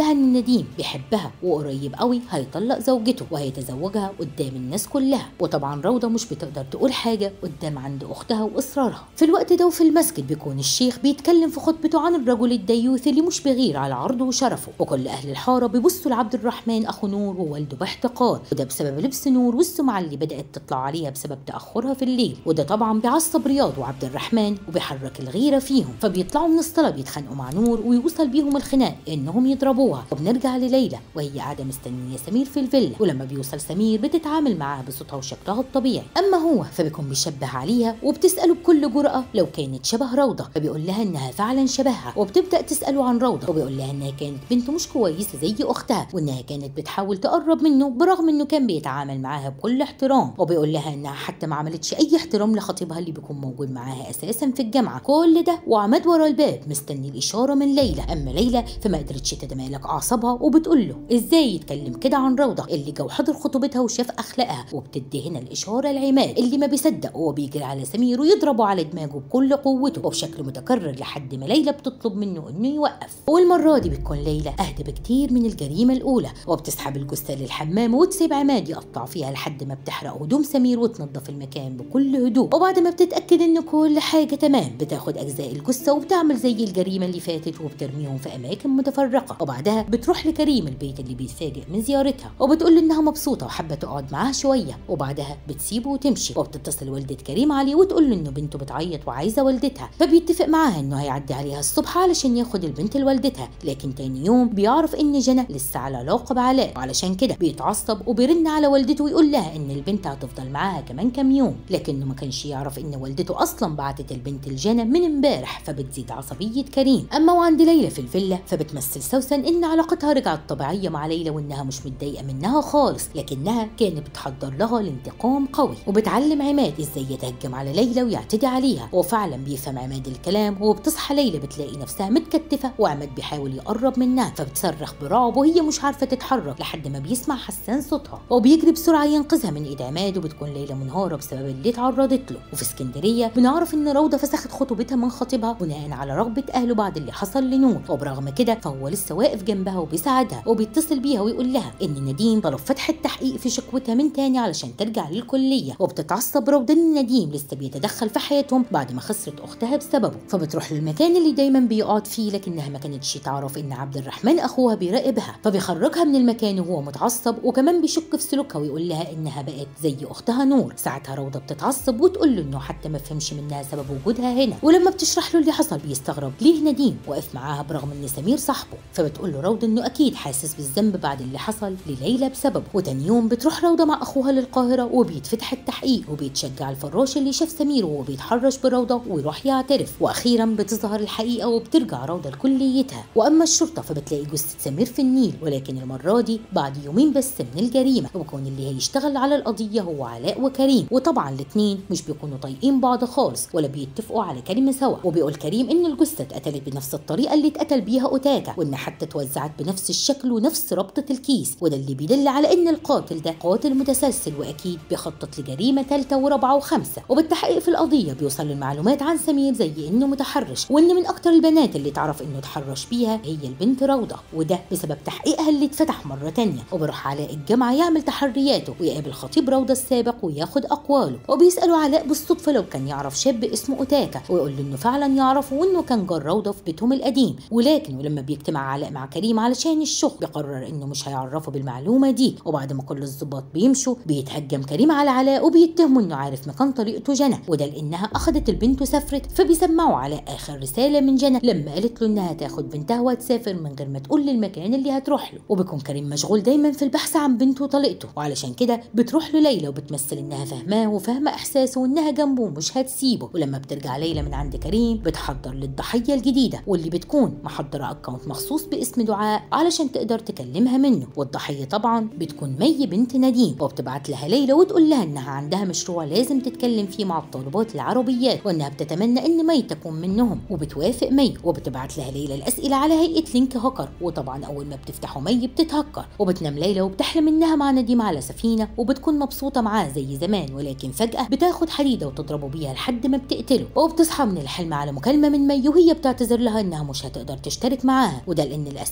لها ان نديم بيحبها وقريب قوي هيطلق زوجته وهيتزوجها قدام الناس كلها وطبعا روضه مش بتقدر تقول حاجه قدام عند اختها واصرارها في الوقت ده وفي المسجد بيكون الشيخ بيتكلم في خطبته عن الرجل الديوث اللي مش بيغير على عرضه وشرفه وكل اهل الحاره بيبصوا لعبد الرحمن اخو نور ووالده باحتقار وده بسبب لبس نور والسمعه اللي بدات تطلع عليها بسبب تاخرها في الليل وده طبعا بيعصب رياض وعبد الرحمن وبيحرك الغيره فيهم فبيطلعوا من الصلاه بيتخانقوا مع نور ويوصل بيهم الخناق انهم يضربوها وبنرجع لليلى وهي قاعده مستنيه سمير في الفيلا ولما بيوصل سمير بتتعامل معاها بصوتها وشكلها الطبيعي اما هو فبيكون بيشبه عليها وبتساله بكل جرأه لو كانت شبه روضه فبيقول لها انها فعلا شبهها وبتبدا تساله عن روضه وبيقول لها انها كانت بنت مش كويسه زي اختها وانها كانت بتحاول تقرب منه برغم انه كان بيتعامل معاها بكل احترام وبيقول لها انها حتى ما عملتش اي احترام لخطيبها اللي بيكون موجود معاها اساسا في الجامعه كل ده وعماد ورا الباب مستني الاشاره من ليلى اما ليلى فما قدرتش تتمالك اعصابها وبتقول له ازاي يتكلم كده عن روضه اللي جو حضر خطوبتها وشاف اخلاقها وبتدي هنا الاشاره العماد اللي ما بيصدق وهو بيجري على سمير ويضربه على دماغه بكل قوته وبشكل متكرر لحد ما ليلى بتطلب منه انه يوقف والمره دي بتكون ليلى اهدى بكتير من الجريمه الاولى وبتسحب الجثه للحمام وتسيب عماد يقطع فيها لحد ما بتحرق هدوم سمير وتنظف المكان بكل هدوء وبعد ما بتتاكد ان كل حاجه تمام بتاخد اجزاء الجثه وبتعمل زي الجريمه اللي فاتت وبترميهم في اماكن متفرقه وبعدها بتروح لكريم البيت اللي بيتفاجئ من زيارتها وبتقول له انها مبسوطه وحابه تقعد معاه شويه وبعدها بتسيبه وتمشي وبتتصل والده كريم عليه وتقول له انه بنته بتعيط وعايزه والدتها فبيتفق معاها انه هيعدي عليها الصبح علشان ياخد البنت لوالدتها لكن تاني يوم بيعرف ان جنى لسه على علاقه بعلاء وعلشان كده بيتعصب وبيرن على والدته ويقول لها ان البنت هتفضل معاها كمان كام يوم لكنه ما كانش يعرف ان والدته اصلا بعتت البنت لجنى من امبارح فبتزيد عصبيه كريم اما وعند ليلى في الفيلا فبتمثل سوسن ان علاقتها رجعت طبيعيه مع ليلى وانها مش متضايقه منها خالص لكنها كانت بتحضر لها لانتقام قوي وبتعلم عماد ازاي يتهجم على ليلى ويعتدي عليها وفعلا بيفهم عماد الكلام وبتصحى ليلى بتلاقي نفسها متكتفه وعماد بيحاول يقرب منها فبتصرخ برعب وهي مش عارفه تتحرك لحد ما بيسمع حسان صوتها وبيجري بسرعه ينقذها من ايد عماد وبتكون ليلى منهاره بسبب اللي اتعرضت له وفي اسكندريه بنعرف ان روضه فسخت خطوبتها من خطيبها بناء على رغبه اهله بعد اللي حصل لنور وبرغم كده فهو لسه واقف جنبها وبيساعدها وبيتصل بيها ويقول لها ان نديم طلب فتح التحقيق في شكوتها من تاني علشان ترجع للكليه وبتتعصب روضه ان نديم لسه بيتدخل في حياتهم بعد ما خسرت اختها بسببه فبتروح للمكان اللي دايما بيقعد فيه لكنها ما كانتش تعرف ان عبد الرحمن اخوها بيراقبها فبيخرجها من المكان وهو متعصب وكمان بيشك في سلوكها ويقول لها انها بقت زي اختها نور ساعتها روضه بتتعصب وتقول له انه حتى ما فهمش منها سبب وجودها هنا ولما بتشرح له اللي حصل بيستغرب ليه نديم واقف معاها برغم ان سمير صاحبه فبتقول له روضه انه اكيد حاسس بالذنب بعد اللي حصل لليلى بسببه وتاني يوم بتروح روضه مع اخوها للقاهره وبيتفتح التحقيق وبيتشجع الفراش اللي شاف سمير وهو بيتحرش بروضه ويروح يعترف واخيرا بتظهر الحقيقه وبترجع روضه لكليتها واما الشرطه فبتلاقي جثه سمير في النيل ولكن المره دي بعد يومين بس من الجريمه وبكون اللي هيشتغل على القضيه هو علاء وكريم وطبعا الاثنين مش بيكونوا طايقين بعض خالص ولا بيتفقوا على كلمه سوا وبيقول كريم ان الجثه اتقتلت بنفس الطريقه اللي اتقتل بيها اوتاكا وان حتى اتوزعت بنفس الشكل ونفس ربطه الكيس وده اللي بيدل على ان القاتل ده قاتل متسلسل واكيد بيخطط لجريمه ثالثه ورابعه وخامسه وبالتحقيق في القضيه بيوصل للمعلومات عن سمير زي انه متحرش وان من اكتر البنات اللي تعرف انه اتحرش بيها هي البنت روضه وده بسبب تحقيقها اللي اتفتح مره تانية وبيروح علاء الجامعه يعمل تحرياته ويقابل خطيب روضه السابق وياخد اقواله وبيسالوا علاء بالصدفه لو كان يعرف شاب اسمه اوتاكا ويقول له انه فعلا يعرفه وانه كان جار روضه في بيتهم القديم ولكن ولما بيجتمع علاء مع كريم علشان الشغل بيقرر انه مش هيعرفه بالمعلومه دي وبعد ما كل الظباط بيمشوا بيتهجم كريم على علاء وبيتهموا انه عارف مكان طريقته جنى وده لانها اخذت البنت وسافرت فبيسمعوا علاء اخر رساله من جنى لما قالت له انها تاخد بنتها وتسافر من غير ما تقول للمكان اللي هتروح له وبيكون كريم مشغول دايما في البحث عن بنته وطليقته وعلشان كده بتروح له ليلى وبتمثل انها فاهماه وفاهمه احساسه وانها جنبه ومش هتسيبه ولما بترجع ليلى من عند كريم بتحضر للضحيه الجديده واللي بتكون محضره اكونت مخصوص باسم دعاء علشان تقدر تكلمها منه والضحيه طبعا بتكون مي بنت نديم وبتبعت لها ليلى وتقول لها انها عندها مشروع لازم تتكلم فيه مع الطالبات العربيات وانها بتتمنى ان مي تكون منهم وبتوافق مي وبتبعت لها ليلى الاسئله على هيئه لينك هاكر وطبعا اول ما بتفتحه مي بتتهكر وبتنام ليلى وبتحلم انها مع نديم على سفينه وبتكون مبسوطه معاه زي زمان ولكن فجاه بتاخد حديده وتضربه بيها لحد ما بتقتله وبتصحى من الحلم على مكالمه من مي وهي بتعتذر لها انها مش هتقدر تشترك معاها وده لان الاسئله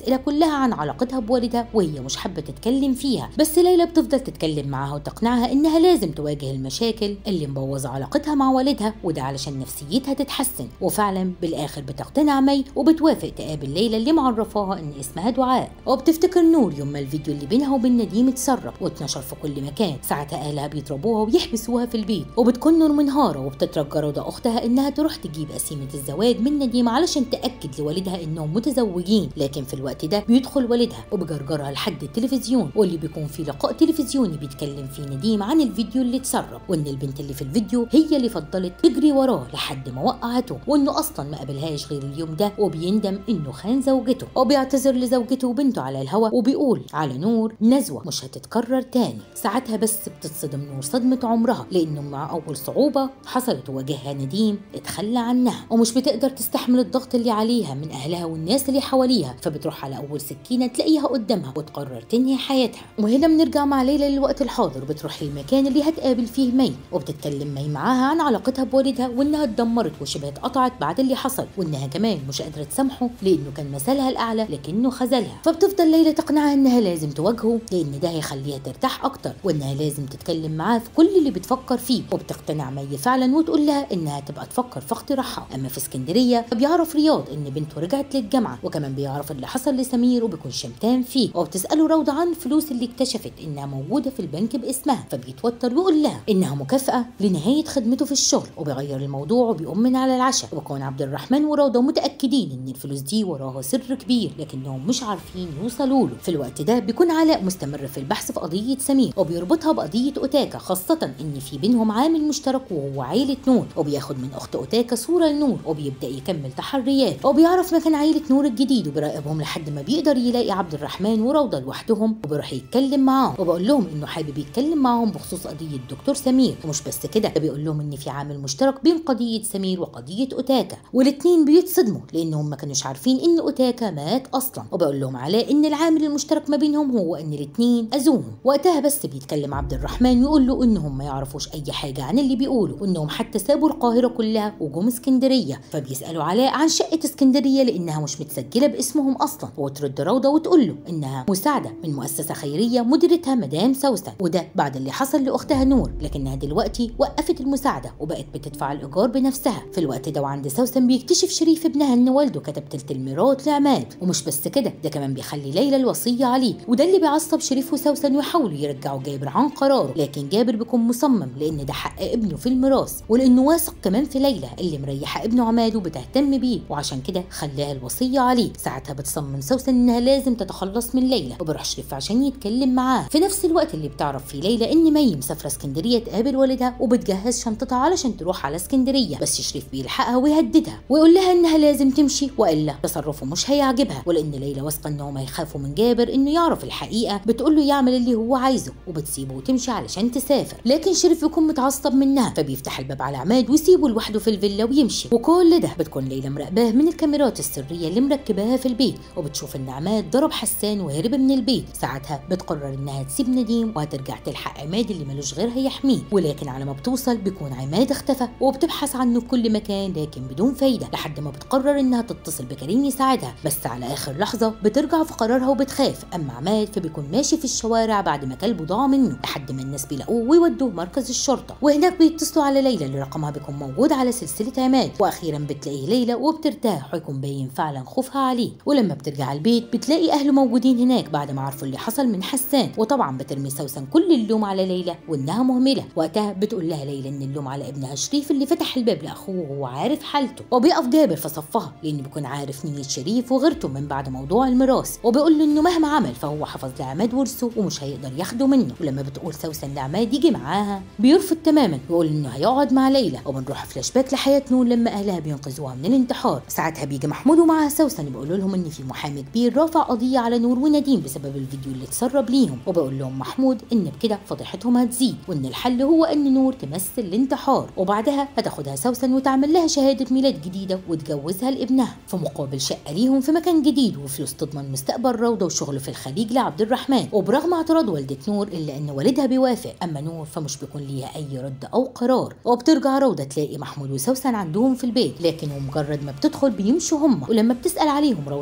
الاسئله كلها عن علاقتها بوالدها وهي مش حابه تتكلم فيها بس ليلى بتفضل تتكلم معاها وتقنعها انها لازم تواجه المشاكل اللي مبوظه علاقتها مع والدها وده علشان نفسيتها تتحسن وفعلا بالاخر بتقتنع مي وبتوافق تقابل ليلى اللي معرفاها ان اسمها دعاء وبتفتكر نور يوم ما الفيديو اللي بينها وبين نديم اتسرب واتنشر في كل مكان ساعتها اهلها بيضربوها ويحبسوها في البيت وبتكون نور منهاره وبتترجى رضا اختها انها تروح تجيب قسيمه الزواج من نديم علشان تاكد لوالدها انهم متزوجين لكن في الوقت ده بيدخل والدها وبيجرجرها لحد التلفزيون واللي بيكون في لقاء تلفزيوني بيتكلم فيه نديم عن الفيديو اللي اتسرب وان البنت اللي في الفيديو هي اللي فضلت تجري وراه لحد ما وقعته وانه اصلا ما قابلهاش غير اليوم ده وبيندم انه خان زوجته وبيعتذر لزوجته وبنته على الهوا وبيقول على نور نزوه مش هتتكرر تاني ساعتها بس بتصدم نور صدمه عمرها لانه مع اول صعوبه حصلت وواجهها نديم اتخلى عنها ومش بتقدر تستحمل الضغط اللي عليها من اهلها والناس اللي حواليها فبتروح على اول سكينه تلاقيها قدامها وتقرر تنهي حياتها وهنا بنرجع مع ليلى للوقت الحاضر بتروح للمكان اللي هتقابل فيه مي وبتتكلم مي معاها عن علاقتها بوالدها وانها اتدمرت وشبه اتقطعت بعد اللي حصل وانها كمان مش قادره تسامحه لانه كان مثلها الاعلى لكنه خذلها فبتفضل ليلى تقنعها انها لازم تواجهه لان ده هيخليها ترتاح اكتر وانها لازم تتكلم معاه في كل اللي بتفكر فيه وبتقتنع مي فعلا وتقول لها انها تبقى تفكر في اقتراحها اما في اسكندريه فبيعرف رياض ان بنته رجعت للجامعه وكمان بيعرف اللي حصل لسمير وبيكون شمتان فيه وبتساله روضه عن الفلوس اللي اكتشفت انها موجوده في البنك باسمها فبيتوتر ويقول لها انها مكافاه لنهايه خدمته في الشغل وبيغير الموضوع وبيقوم من على العشاء وبيكون عبد الرحمن وروضه متاكدين ان الفلوس دي وراها سر كبير لكنهم مش عارفين يوصلوا له في الوقت ده بيكون علاء مستمر في البحث في قضيه سمير وبيربطها بقضيه اوتاكا خاصه ان في بينهم عامل مشترك وهو عيله نور وبياخد من اخت اوتاكا صوره لنور وبيبدا يكمل تحريات وبيعرف مكان عيله نور الجديد وبيراقبهم لحد ما بيقدر يلاقي عبد الرحمن وروضه لوحدهم وبيروح يتكلم معاهم وبقول لهم انه حابب يتكلم معاهم بخصوص قضيه دكتور سمير ومش بس كده ده بيقول لهم ان في عامل مشترك بين قضيه سمير وقضيه اوتاكا والاتنين بيتصدموا لانهم ما كانوش عارفين ان اوتاكا مات اصلا وبقول لهم علاء ان العامل المشترك ما بينهم هو ان الاتنين اذوهم وقتها بس بيتكلم عبد الرحمن يقول له انهم ما يعرفوش اي حاجه عن اللي بيقولوا وانهم حتى سابوا القاهره كلها وجم اسكندريه فبيسالوا علاء عن شقه اسكندريه لانها مش متسجله باسمهم اصلا وترد روضه وتقول له انها مساعده من مؤسسه خيريه مديرتها مدام سوسن وده بعد اللي حصل لاختها نور لكنها دلوقتي وقفت المساعده وبقت بتدفع الايجار بنفسها في الوقت ده وعند سوسن بيكتشف شريف ابنها ان والده كتب تلت الميراث لعماد ومش بس كده ده كمان بيخلي ليلى الوصيه عليه وده اللي بيعصب شريف وسوسن ويحاولوا يرجعوا جابر عن قراره لكن جابر بيكون مصمم لان ده حق ابنه في الميراث ولانه واثق كمان في ليلى اللي مريحه ابنه عماد وبتهتم بيه وعشان كده خلاها الوصيه عليه ساعتها بتصمم سوسن انها لازم تتخلص من ليلى وبيروح شريف عشان يتكلم معاه في نفس الوقت اللي بتعرف فيه ليلى ان مي مسافره اسكندريه تقابل والدها وبتجهز شنطتها علشان تروح على اسكندريه بس شريف بيلحقها ويهددها ويقول لها انها لازم تمشي والا تصرفه مش هيعجبها ولان ليلى واثقه انهم هيخافوا من جابر انه يعرف الحقيقه بتقول له يعمل اللي هو عايزه وبتسيبه وتمشي علشان تسافر لكن شريف يكون متعصب منها فبيفتح الباب على عماد ويسيبه لوحده في الفيلا ويمشي وكل ده بتكون ليلى مراقباه من الكاميرات السريه اللي مركباها في البيت وبتشوف ان عماد ضرب حسان وهرب من البيت ساعتها بتقرر انها تسيب نديم وهترجع تلحق عماد اللي ملوش غيرها يحميه ولكن على ما بتوصل بيكون عماد اختفى وبتبحث عنه في كل مكان لكن بدون فايده لحد ما بتقرر انها تتصل بكريم يساعدها بس على اخر لحظه بترجع في قرارها وبتخاف اما عماد فبيكون ماشي في الشوارع بعد ما كلبه ضاع منه لحد ما الناس بيلاقوه ويودوه مركز الشرطه وهناك بيتصلوا على ليلى اللي رقمها بيكون موجود على سلسله عماد واخيرا بتلاقيه ليلى وبترتاح ويكون باين فعلا خوفها عليه ولما بترجع البيت بتلاقي اهله موجودين هناك بعد ما عرفوا اللي حصل من حسان وطبعا بترمي سوسن كل اللوم على ليلى وانها مهمله وقتها بتقول لها ليلى ان اللوم على ابنها شريف اللي فتح الباب لاخوه وهو عارف حالته وبيقف جابر في صفها لانه بيكون عارف نيه شريف وغيرته من بعد موضوع الميراث وبيقول له انه مهما عمل فهو حفظ لعماد ورثه ومش هيقدر ياخده منه ولما بتقول سوسن لعماد يجي معاها بيرفض تماما ويقول انه هيقعد مع ليلى وبنروح فلاش باك لحياه نور لما اهلها بينقذوها من الانتحار ساعتها بيجي محمود ومعاه سوسن بيقولوا لهم ان في محامي كبير رافع قضيه على نور ونديم بسبب الفيديو اللي اتسرب ليهم وبيقول لهم محمود ان بكده فضيحتهم هتزيد وان الحل هو ان نور تمثل الانتحار وبعدها هتاخدها سوسن وتعمل لها شهاده ميلاد جديده وتجوزها لابنها في مقابل شقه ليهم في مكان جديد وفلوس تضمن مستقبل روضه وشغل في الخليج لعبد الرحمن وبرغم اعتراض والده نور الا ان والدها بيوافق اما نور فمش بيكون ليها اي رد او قرار وبترجع روضه تلاقي محمود وسوسن عندهم في البيت لكن ومجرد ما بتدخل بيمشوا هم ولما بتسال عليهم روضه ما حدش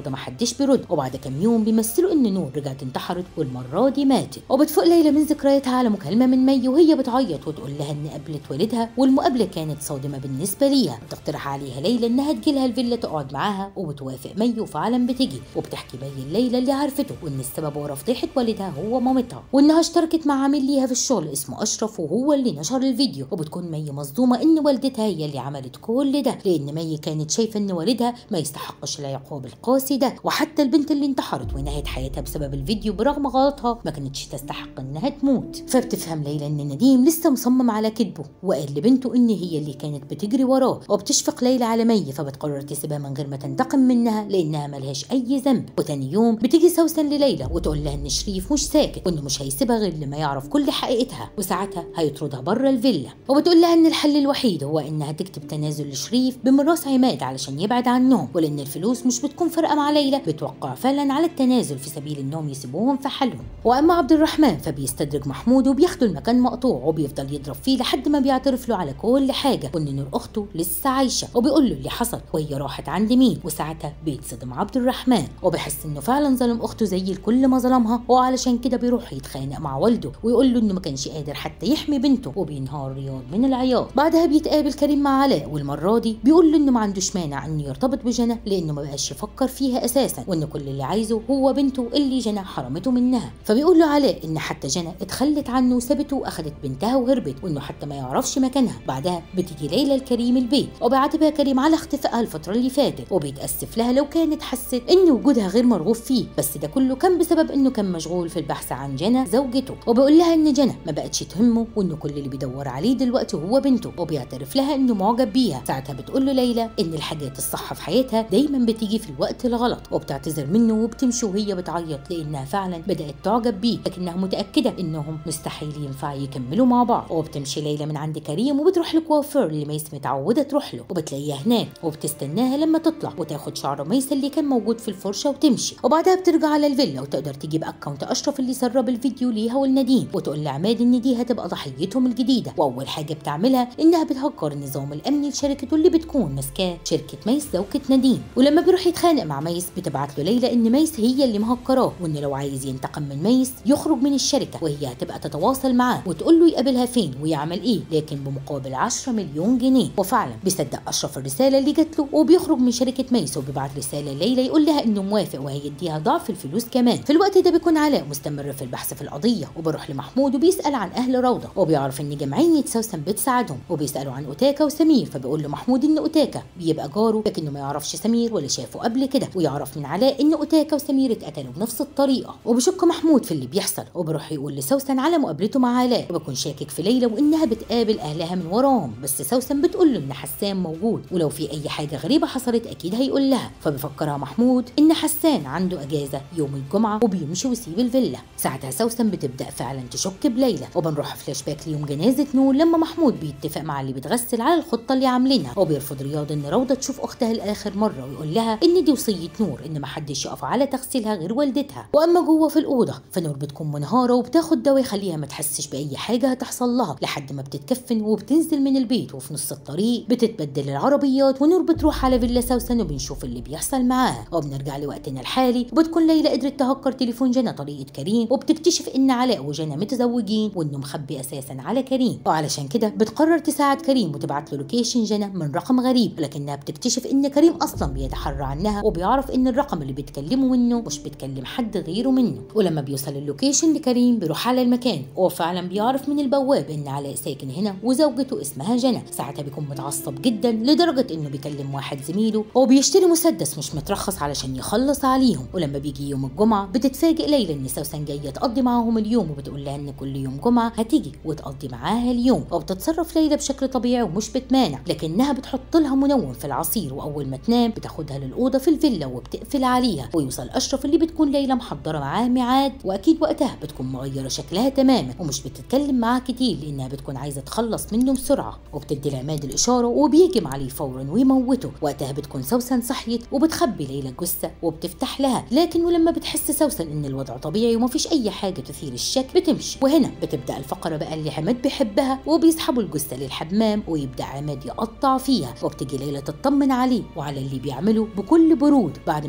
مش بيرد وبعد كام يوم بيمثلوا ان نور رجعت انتحرت والمره دي ماتت وبتفوق ليلى من ذكرياتها على مكالمه من مي وهي بتعيط وتقول لها ان قابلت والدها والمقابله كانت صادمه بالنسبه ليها بتقترح عليها ليلى انها تجيلها الفيلا تقعد معاها وبتوافق مي وفعلا بتيجي وبتحكي مي ليلى اللي عرفته وان السبب ورا فضيحه والدها هو مامتها وانها اشتركت مع عامل ليها في الشغل اسمه اشرف وهو اللي نشر الفيديو وبتكون مي مصدومه ان والدتها هي اللي عملت كل ده لان مي كانت شايفه ان والدها ما يستحقش العقاب القاسي ده وحتى البنت اللي انتحرت ونهت حياتها بسبب الفيديو برغم غلطها ما كانتش تستحق انها تموت فبتفهم ليلى ان نديم لسه مصمم على كذبه وقال لبنته ان هي اللي كانت بتجري وراه وبتشفق ليلى على مي فبتقرر تسيبها من غير ما تنتقم منها لانها ملهاش اي ذنب وتاني يوم بتيجي سوسن لليلى وتقول لها ان شريف مش ساكت وانه مش هيسيبها غير لما يعرف كل حقيقتها وساعتها هيطردها بره الفيلا وبتقول لها ان الحل الوحيد هو انها تكتب تنازل لشريف بميراث عماد علشان يبعد عنهم ولان الفلوس مش بتكون فارقه مع ليلى بتوقع فعلا على التنازل في سبيل انهم يسيبوهم في حالهم واما عبد الرحمن فبيستدرج محمود وبياخدوا المكان مقطوع وبيفضل يضرب فيه لحد ما بيعترف له على كل حاجه وان نور اخته لسه عايشه وبيقول له اللي حصل وهي راحت عند مين وساعتها بيتصدم عبد الرحمن وبيحس انه فعلا ظلم اخته زي الكل ما ظلمها وعلشان كده بيروح يتخانق مع والده ويقول له انه ما كانش قادر حتى يحمي بنته وبينهار رياض من العياط بعدها بيتقابل كريم مع علاء والمره دي بيقول له انه ما عندوش مانع انه يرتبط بجنى لانه ما بقاش يفكر فيها اساسا وان كل اللي عايزه هو بنته اللي جنى حرمته منها فبيقول له علاء ان حتى جنى اتخلت عنه وسابته واخدت بنتها وهربت وانه حتى ما يعرفش مكانها بعدها بتيجي ليلى لكريم البيت وبيعاتبها كريم على اختفائها الفتره اللي فاتت وبيتاسف لها لو كانت حست ان وجودها غير مرغوب فيه بس ده كله كان بسبب انه كان مشغول في البحث عن جنى زوجته وبيقول لها ان جنى ما بقتش تهمه وانه كل اللي بيدور عليه دلوقتي هو بنته وبيعترف لها انه معجب بيها ساعتها بتقول له ليلى ان الحاجات الصح في حياتها دايما بتيجي في الوقت الغلط وبتعتذر منه وبتمشي وهي بتعيط لانها فعلا بدات تعجب بيه لكنها متاكده انهم مستحيل ينفع يكملوا مع بعض وبتمشي ليلى من عند كريم وبتروح لكوافير اللي ميس متعوده تروح له وبتلاقيها هناك وبتستناها لما تطلع وتاخد شعر ميس اللي كان موجود في الفرشه وتمشي وبعدها بترجع على الفيلا وتقدر تجيب اكونت اشرف اللي سرب الفيديو ليها والنديم وتقول لعماد ان دي هتبقى ضحيتهم الجديده واول حاجه بتعملها انها بتهكر النظام الامني لشركته اللي بتكون ماسكاه شركه ميس زوجة نديم ولما بيروح يتخانق مع ميس بتبعت له ليلى ان ميس هي اللي مهكراه وان لو عايز ينتقم من ميس يخرج من الشركه وهي هتبقى تتواصل معاه وتقول له يقابلها فين ويعمل ايه لكن بمقابل 10 مليون جنيه وفعلا بيصدق اشرف الرساله اللي جات له وبيخرج من شركه ميس وبيبعت رساله ليلى يقول لها انه موافق وهيديها ضعف الفلوس كمان في الوقت ده بيكون علاء مستمر في البحث في القضيه وبيروح لمحمود وبيسال عن اهل روضه وبيعرف ان جمعيه سوسن بتساعدهم وبيسالوا عن اوتاكا وسمير فبيقول له محمود ان اوتاكا بيبقى جاره لكنه ما يعرفش سمير ولا شافه قبل كده ويعرف من علاء ان اوتاكا وسمير اتقتلوا بنفس الطريقه وبيشك محمود في اللي بيحصل وبيروح يقول لسوسن على مقابلته مع علاء وبيكون شاكك في ليلى وانها بتقابل اهلها من وراهم بس سوسن بتقول له ان حسان موجود ولو في اي حاجه غريبه حصلت اكيد هيقول لها فبيفكرها محمود ان حسان عنده اجازه يوم الجمعه وبيمشي ويسيب الفيلا ساعتها سوسن بتبدا فعلا تشك بليلى وبنروح فلاش باك ليوم جنازه نور لما محمود بيتفق مع اللي بتغسل على الخطه اللي عاملينها وبيرفض رياض ان روضه تشوف اختها لاخر مره ويقول لها ان دي وصيه نور ان محدش يقف على تغسيلها غير والدتها واما جوه في الاوضه فنور بتكون منهاره وبتاخد دواء يخليها ما تحسش باي حاجه هتحصل لها لحد ما بتتكفن وبتنزل من البيت وفي نص الطريق بتتبدل العربيات ونور بتروح على فيلا سوسن وبنشوف اللي بيحصل معاها وبنرجع لوقتنا الحالي وبتكون ليلى قدرت تهكر تليفون جنى طريقه كريم وبتكتشف ان علاء وجنى متزوجين وانه مخبي اساسا على كريم وعلشان كده بتقرر تساعد كريم وتبعت له لوكيشن جنى من رقم غريب لكنها بتكتشف ان كريم اصلا بيتحرى عنها وبيعرف ان الرقم اللي بتكلمه منه مش بتكلم حد غيره منه ولما بيوصل اللوكيشن لكريم بيروح على المكان وفعلا بيعرف من البواب ان علاء ساكن هنا وزوجته اسمها جنى ساعتها بيكون متعصب جدا لدرجه انه بيكلم واحد زميله وبيشتري مسدس مش مترخص علشان يخلص عليهم ولما بيجي يوم الجمعه بتتفاجئ ليلى ان سوسن جايه تقضي معاهم اليوم وبتقول لها ان كل يوم جمعه هتيجي وتقضي معاها اليوم وبتتصرف ليلى بشكل طبيعي ومش بتمانع لكنها بتحط لها منوم في العصير واول ما تنام بتاخدها للاوضه في الفيلا وبتقفل عليها ويوصل اشرف اللي بتكون ليلى محضره معاه ميعاد واكيد وقتها بتكون مغيره شكلها تماما ومش بتتكلم معاه كتير لانها بتكون عايزه تخلص منه بسرعه وبتدي لعماد الاشاره وبيهجم عليه فورا ويموته وقتها بتكون سوسن صحيت وبتخبي ليلى الجثه وبتفتح لها لكن ولما بتحس سوسن ان الوضع طبيعي ومفيش اي حاجه تثير الشك بتمشي وهنا بتبدا الفقره بقى اللي عماد بيحبها وبيسحبوا الجثه للحمام ويبدا عماد يقطع فيها وبتجي ليلى تطمن عليه وعلى اللي بيعمله بكل برود بعد ما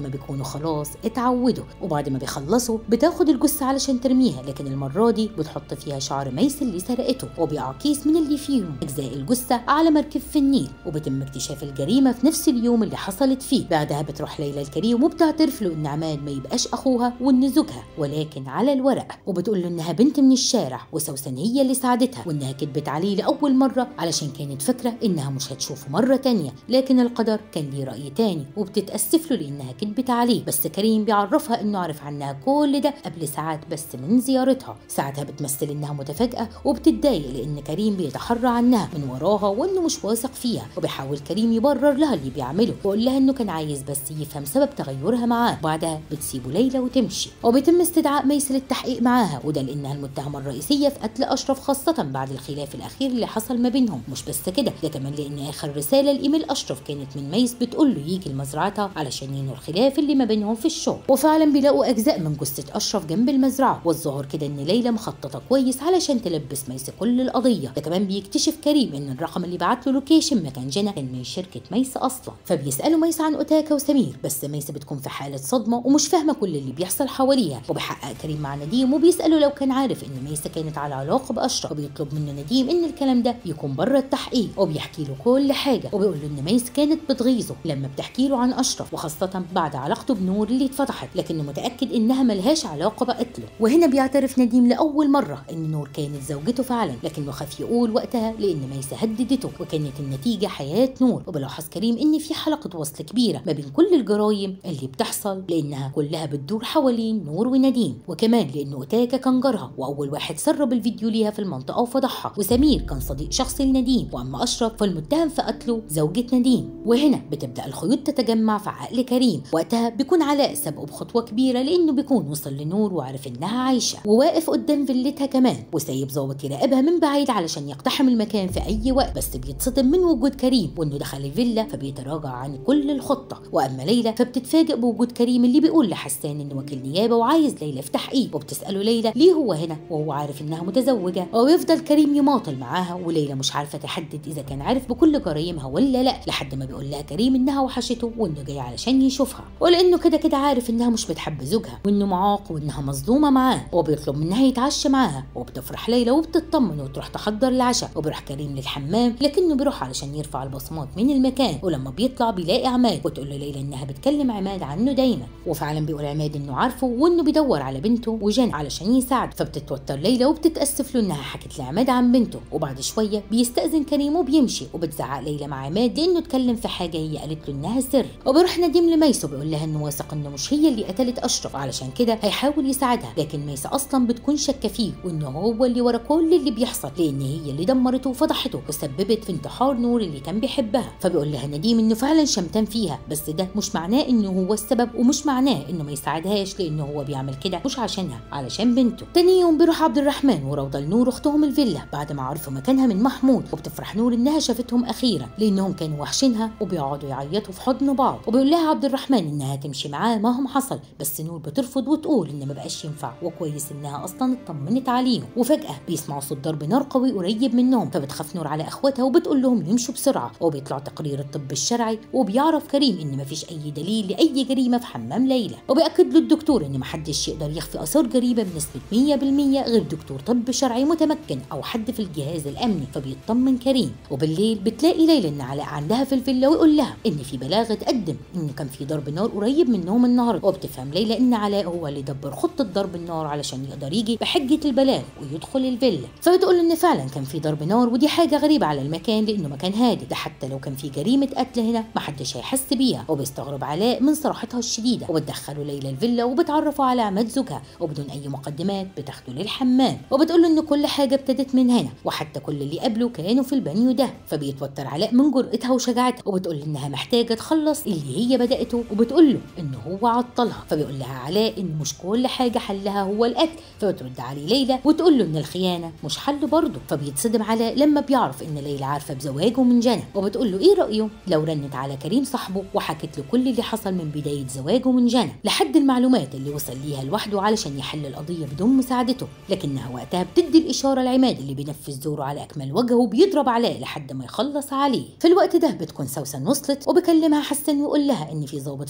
ما بيكونوا خلاص اتعودوا وبعد ما بيخلصوا بتاخد الجثة علشان ترميها لكن المرة دي بتحط فيها شعر ميس اللي سرقته وبيقع كيس من اللي فيهم أجزاء الجثة على مركب في النيل وبيتم اكتشاف الجريمة في نفس اليوم اللي حصلت فيه بعدها بتروح ليلى الكريم وبتعترف له إن عماد ما يبقاش أخوها وإن زوجها ولكن على الورق وبتقول له إنها بنت من الشارع وسوسن هي اللي ساعدتها وإنها كدبت عليه لأول مرة علشان كانت فاكرة إنها مش هتشوفه مرة تانية لكن القدر كان ليه رأي تاني وبتتأسف له لأنها كدبت عليه بس كريم بيعرفها إنه عرف عنها كل ده قبل ساعات بس من زيارتها ساعتها بتمثل إنها متفاجئة وبتتضايق لأن كريم بيتحرى عنها من وراها وإنه مش واثق فيها وبيحاول كريم يبرر لها اللي بيعمله ويقول لها إنه كان عايز بس يفهم سبب تغيرها معاه وبعدها بتسيبه ليلى وتمشي وبيتم استدعاء ميس للتحقيق معاها وده لأنها المتهمة الرئيسية في قتل أشرف خاصة بعد الخلاف الأخير اللي حصل ما بينهم مش بس كده ده كمان لأن آخر رسالة لإيميل أشرف كانت من ميس بتقول له يجي لمزرعتها علشان ينهوا الخلاف اللي ما بينهم في الشغل وفعلا بيلاقوا أجزاء من جثة أشرف جنب المزرعة والظاهر كده إن ليلى مخططة كويس علشان تلبس ميس كل القضية ده كمان بيكتشف كريم إن الرقم اللي بعت له لوكيشن مكان جنى كان من شركة ميس أصلا فبيسألوا ميس عن أوتاكا وسمير بس ميس بتكون في حالة صدمة ومش فاهمة كل اللي بيحصل حواليها وبيحقق كريم مع نديم وبيسأله لو كان عارف إن ميس كانت على علاقة بأشرف وبيطلب منه نديم إن الكلام ده يكون بره التحقيق وبيحكي له كل حاجة وبيقول له إن ميس كانت بتغيظه لما بتحكي له عن أشرف وخاصة بعد علاقته بنور اللي اتفتحت لكنه متأكد إنها ملهاش علاقة بقتله وهنا بيعترف نديم لأول مرة إن نور كانت زوجته فعلا لكنه خاف يقول وقتها لأن ميس هددته وكانت النتيجة حياة نور وبيلاحظ كريم إن في حلقة وصل كبيرة ما بين كل الجرايم اللي بتحصل لأنها كلها بتدور حوالين نور ونديم وكمان لأن أوتاكا كان جارها وأول واحد سرب الفيديو ليها في المنطقة وفضحها وسمير كان صديق شخصي لنديم وأما أشرف فالمتهم في قتله زوجة نديم وهنا بتبدأ الخيوط تتجمع في عقل كريم وقتها بيكون علاء سبقه بخطوة كبيرة لأنه بيكون وصل لنور وعرف إنها عايشة وواقف قدام فيلتها كمان وسايب ظابط يراقبها من بعيد علشان يقتحم المكان في أي وقت بس بيتصدم من وجود كريم وإنه دخل الفيلا فبيتراجع عن كل الخطة وأما ليلى فبتتفاجئ بوجود كريم اللي بيقول لحسان إنه وكيل نيابة وعايز ليلى في تحقيق وبتسأله ليلى ليه هو هنا وهو عارف إنها متزوجة ويفضل كريم يماطل معاها وليلى مش عارفة تحدد إذا كان عارف بكل جرايمها ولا لا لحد ما بيقول لها كريم إنها وحشته وإنه جاي علشان يشوفها ولأنه كده كده عارف إنها مش بتحب زوجها وإنه معاق وإنها مظلومة معاه وبيطلب منها يتعشى معاها وبتفرح ليلى وبتطمن وتروح تحضر العشاء وبيروح كريم للحمام لكنه بيروح علشان يرفع البصمات من المكان ولما بيطلع بيلاقي عماد وتقول له ليلى إنها بتكلم عماد عنه دايما وفعلا بيقول عماد إنه عارفه وإنه بيدور على بنته وجنى علشان يساعد فبتتوتر ليلى وبتتأسف له إنها حكت لعماد عن بنته وبعد شوية بيستأذن كريم وبيمشي وبتزعق ليلى مع عماد لأنه اتكلم في حاجة هي قالت له إنها سر وبيروح نديم لميس وبيقول لها إنه واثق إنه مش هي اللي قتلت أشرف علشان كده هيحاول يساعدها لكن ميس أصلا بتكون شاكة فيه وإنه هو اللي ورا كل اللي بيحصل لأن هي اللي دمرته وفضحته وسببت في انتحار نور اللي كان بيحبها فبيقول لها نديم إنه فعلا شمتان فيها بس ده مش معناه إنه هو السبب ومش معناه إنه ما يساعدهاش لأنه هو بيعمل كده مش عشانها علشان بنته تاني يوم بيروح عبد الرحمن وروضة لنور أختهم الفيلا بعد ما عرفوا مكانها من محمود وبتفرح نور إنها شافتهم أخيرا لأنهم كانوا وحشينها وبيقعدوا يعيطوا في حضن بعض وبيقول لها عبد الرحمن إنها تمشي معاه مهما حصل بس نور بترفض وتقول إن ما بقاش ينفع وكويس إنها أصلا اطمنت عليهم وفجأة بيسمعوا صوت ضرب نار قوي قريب منهم فبتخاف نور على إخواتها وبتقول لهم يمشوا بسرعة وبيطلع تقرير الطب الشرعي وبيعرف كريم إن مفيش أي دليل لأي جريمة في حمام ليلى وبيأكد له الدكتور إن محدش يقدر يخفي آثار جريمة بنسبة 100% غير دكتور طب شرعي متمكن أو حد في الجهاز الأمني فبيطمن كريم وبالليل بتلاقي ليلى إن علاء عندها في الفيلا ويقول لها إن في بلاغ اتقدم إن كان في ضرب نار قريب منهم النهارده وبتفهم ليلى إن علاء هو اللي دبر خطة ضرب النار علشان يقدر يجي بحجة البلاغ ويدخل الفيلا فبتقول إن فعلا كان في ضرب نار ودي حاجة غريبة على المكان لأنه مكان هادي ده حتى لو كان في جريمة قتل هنا محدش هيحس بيها وبيستغرب علاء من صراحتها الشديدة وبتدخله ليلى الفيلا وبتعرفه على عماد زوجها وبدون أي مقدمات بتاخده للحمام وبتقول له إن كل حاجة ابتدت من هنا وحتى كل اللي قبله كانوا في البانيو ده فبيتوتر علاء من جرأتها وشجاعتها وبتقول له إنها محتاجة تخلص اللي هي بدأته وبتقول له إن هو عطلها فبيقول لها علاء إن مش كل حاجة حلها هو القتل فبترد عليه ليلى وتقول له إن الخيانة مش حل برضه فبيتصدم علاء لما بيعرف إن ليلى عارفة بزواجه من جنى وبتقول له إيه رأيه لو رنت على كريم صاحبه وحكت له كل اللي حصل من بداية زواجه من جنى لحد المعلومات اللي وصل ليها لوحده علشان يحل القضية بدون مساعدته لكنها وقتها بتدي الإشارة لعماد اللي بينفذ دوره على أكمل وجه وبيضرب علاء لحد ما يخلص عليه في الوقت ده بتكون سوسن وصلت وبكلمها حسن ويقول لها إن في ضابط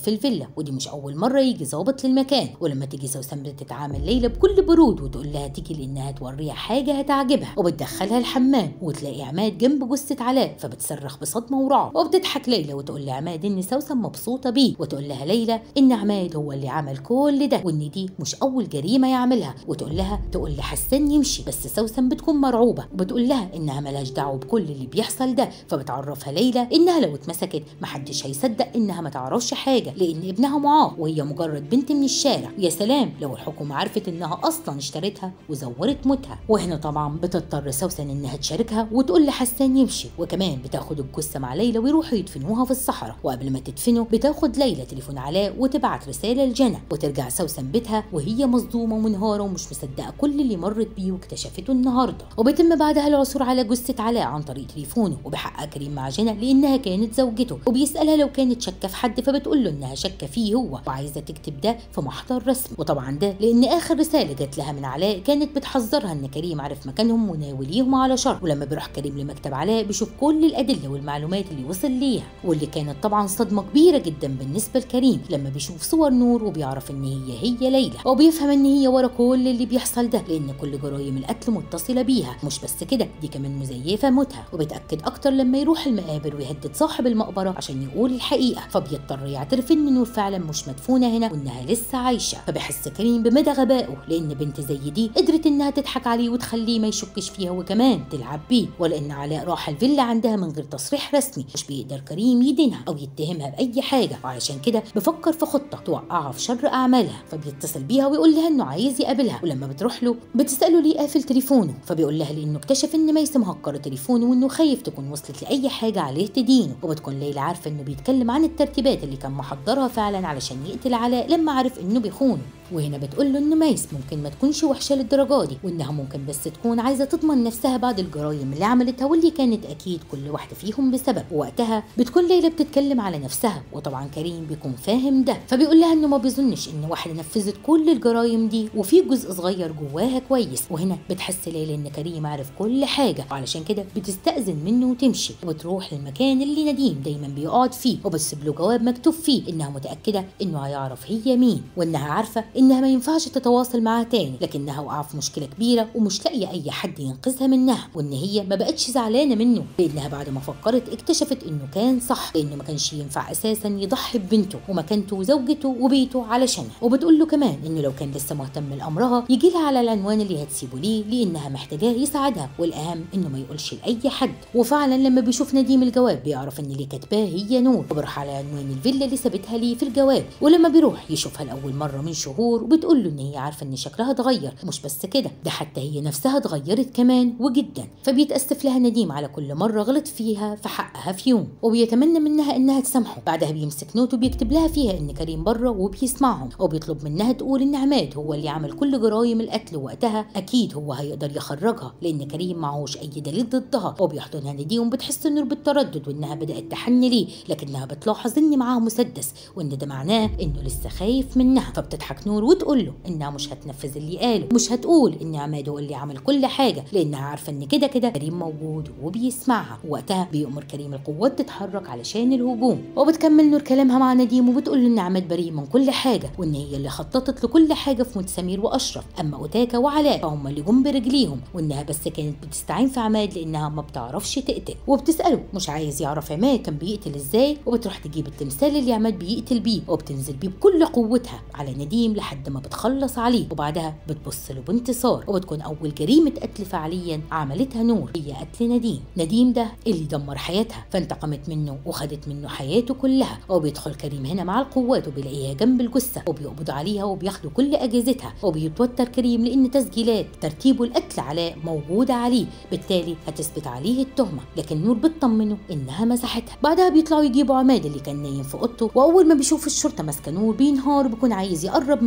في الفيلا ودي مش اول مره يجي ظابط للمكان ولما تيجي سوسن بتتعامل ليلى بكل برود وتقول لها تيجي لانها توريها حاجه هتعجبها وبتدخلها الحمام وتلاقي عماد جنب جثه علاء فبتصرخ بصدمه ورعب وبتضحك ليلى وتقول لعماد ان سوسن مبسوطه بيه وتقول لها ليلى ان عماد هو اللي عمل كل ده وان دي مش اول جريمه يعملها وتقول لها تقول لحسان يمشي بس سوسن بتكون مرعوبه وبتقول لها انها ملهاش دعوه بكل اللي بيحصل ده فبتعرفها ليلى انها لو اتمسكت محدش هيصدق انها ما تعرفش حاجه لان ابنها معاق وهي مجرد بنت من الشارع يا سلام لو الحكومه عرفت انها اصلا اشترتها وزورت موتها وهنا طبعا بتضطر سوسن انها تشاركها وتقول لحسان يمشي وكمان بتاخد الجثه مع ليلى ويروحوا يدفنوها في الصحراء وقبل ما تدفنه بتاخد ليلى تليفون علاء وتبعت رساله لجنى وترجع سوسن بيتها وهي مصدومه ومنهاره ومش مصدقه كل اللي مرت بيه واكتشفته النهارده وبيتم بعدها العثور على جثه علاء عن طريق تليفونه وبحقق كريم مع جنى لانها كانت زوجته وبيسالها لو كانت شاكه في حد فبتقول له انها شاكه فيه هو وعايزه تكتب ده في محضر رسمي وطبعا ده لان اخر رساله جات لها من علاء كانت بتحذرها ان كريم عرف مكانهم وناوليهم على شر ولما بيروح كريم لمكتب علاء بيشوف كل الادله والمعلومات اللي وصل ليها واللي كانت طبعا صدمه كبيره جدا بالنسبه لكريم لما بيشوف صور نور وبيعرف ان هي هي ليلى وبيفهم ان هي ورا كل اللي بيحصل ده لان كل جرائم القتل متصله بيها مش بس كده دي كمان مزيفه موتها وبيتاكد اكتر لما يروح المقابر ويهدد صاحب المقبره عشان يقول الحقيقه فبيضطر يعترف ان نور فعلا مش مدفونه هنا وانها لسه عايشه فبيحس كريم بمدى غبائه لان بنت زي دي قدرت انها تضحك عليه وتخليه ما يشكش فيها وكمان تلعب بيه ولان علاء راح الفيلا عندها من غير تصريح رسمي مش بيقدر كريم يدينها او يتهمها باي حاجه وعلشان كده بفكر في خطه توقعها في شر اعمالها فبيتصل بيها ويقول لها انه عايز يقابلها ولما بتروح له بتساله ليه قافل تليفونه فبيقول لها لانه اكتشف ان ميسم مهكر تليفونه وانه خايف تكون وصلت لاي حاجه عليه تدينه وبتكون ليلى عارفه انه بيتكلم عن الترتيبات اللي كان محضرها فعلا علشان يقتل علاء لما عرف انه بيخونه وهنا بتقول له ان ميس ممكن ما تكونش وحشه للدرجه دي وانها ممكن بس تكون عايزه تضمن نفسها بعد الجرايم اللي عملتها واللي كانت اكيد كل واحده فيهم بسبب وقتها بتكون ليلى بتتكلم على نفسها وطبعا كريم بيكون فاهم ده فبيقول لها انه ما بيظنش ان واحده نفذت كل الجرايم دي وفي جزء صغير جواها كويس وهنا بتحس ليلى ان كريم عارف كل حاجه وعلشان كده بتستاذن منه وتمشي وبتروح للمكان اللي نديم دايما بيقعد فيه وبتسيب له جواب مكتوب فيه انها متاكده انه هيعرف هي مين وانها عارفه انها ما ينفعش تتواصل معاه تاني لكنها وقع في مشكله كبيره ومش لاقيه اي حد ينقذها منها وان هي ما بقتش زعلانه منه لانها بعد ما فكرت اكتشفت انه كان صح لانه ما كانش ينفع اساسا يضحي ببنته ومكانته وزوجته وبيته علشانها وبتقول له كمان انه لو كان لسه مهتم لامرها يجي لها على العنوان اللي هتسيبه ليه لانها محتاجاه يساعدها والاهم انه ما يقولش لاي حد وفعلا لما بيشوف نديم الجواب بيعرف ان اللي كاتباه هي نور وبيروح على عنوان الفيلا اللي سابتها ليه في الجواب ولما بيروح يشوفها لاول مره من شهور وبتقول له ان هي عارفه ان شكلها اتغير مش بس كده ده حتى هي نفسها اتغيرت كمان وجدا فبيتاسف لها نديم على كل مره غلط فيها في حقها في يوم وبيتمنى منها انها تسامحه بعدها بيمسك نوت وبيكتب لها فيها ان كريم بره وبيسمعهم وبيطلب منها تقول ان عماد هو اللي عمل كل جرايم القتل وقتها اكيد هو هيقدر يخرجها لان كريم معهوش اي دليل ضدها وبيحضنها نديم بتحس انه بالتردد وانها بدات تحن ليه لكنها بتلاحظ ان معاها مسدس وان ده معناه انه لسه خايف منها فبتضحك نور وتقول له انها مش هتنفذ اللي قاله مش هتقول ان عماد هو اللي عمل كل حاجه لانها عارفه ان كده كده كريم موجود وبيسمعها وقتها بيأمر كريم القوات تتحرك علشان الهجوم وبتكمل نور كلامها مع نديم وبتقول له ان عماد بريء من كل حاجه وان هي اللي خططت لكل حاجه في موت سمير واشرف اما اوتاكا وعلاء فهم اللي جم برجليهم وانها بس كانت بتستعين في عماد لانها ما بتعرفش تقتل وبتساله مش عايز يعرف عماد كان بيقتل ازاي وبتروح تجيب التمثال اللي عماد بيقتل بيه وبتنزل بيه بكل قوتها على نديم لحد ما بتخلص عليه وبعدها بتبص له بانتصار وبتكون اول جريمه قتل فعليا عملتها نور هي قتل نديم نديم ده اللي دمر حياتها فانتقمت منه وخدت منه حياته كلها وبيدخل كريم هنا مع القوات وبيلاقيها جنب الجثه وبيقبضوا عليها وبياخدوا كل اجهزتها وبيتوتر كريم لان تسجيلات ترتيبه القتل علاء موجوده عليه بالتالي هتثبت عليه التهمه لكن نور بتطمنه انها مسحتها بعدها بيطلعوا يجيبوا عماد اللي كان نايم في اوضته واول ما بيشوف الشرطه ماسكه نور بينهار وبيكون عايز يقرب من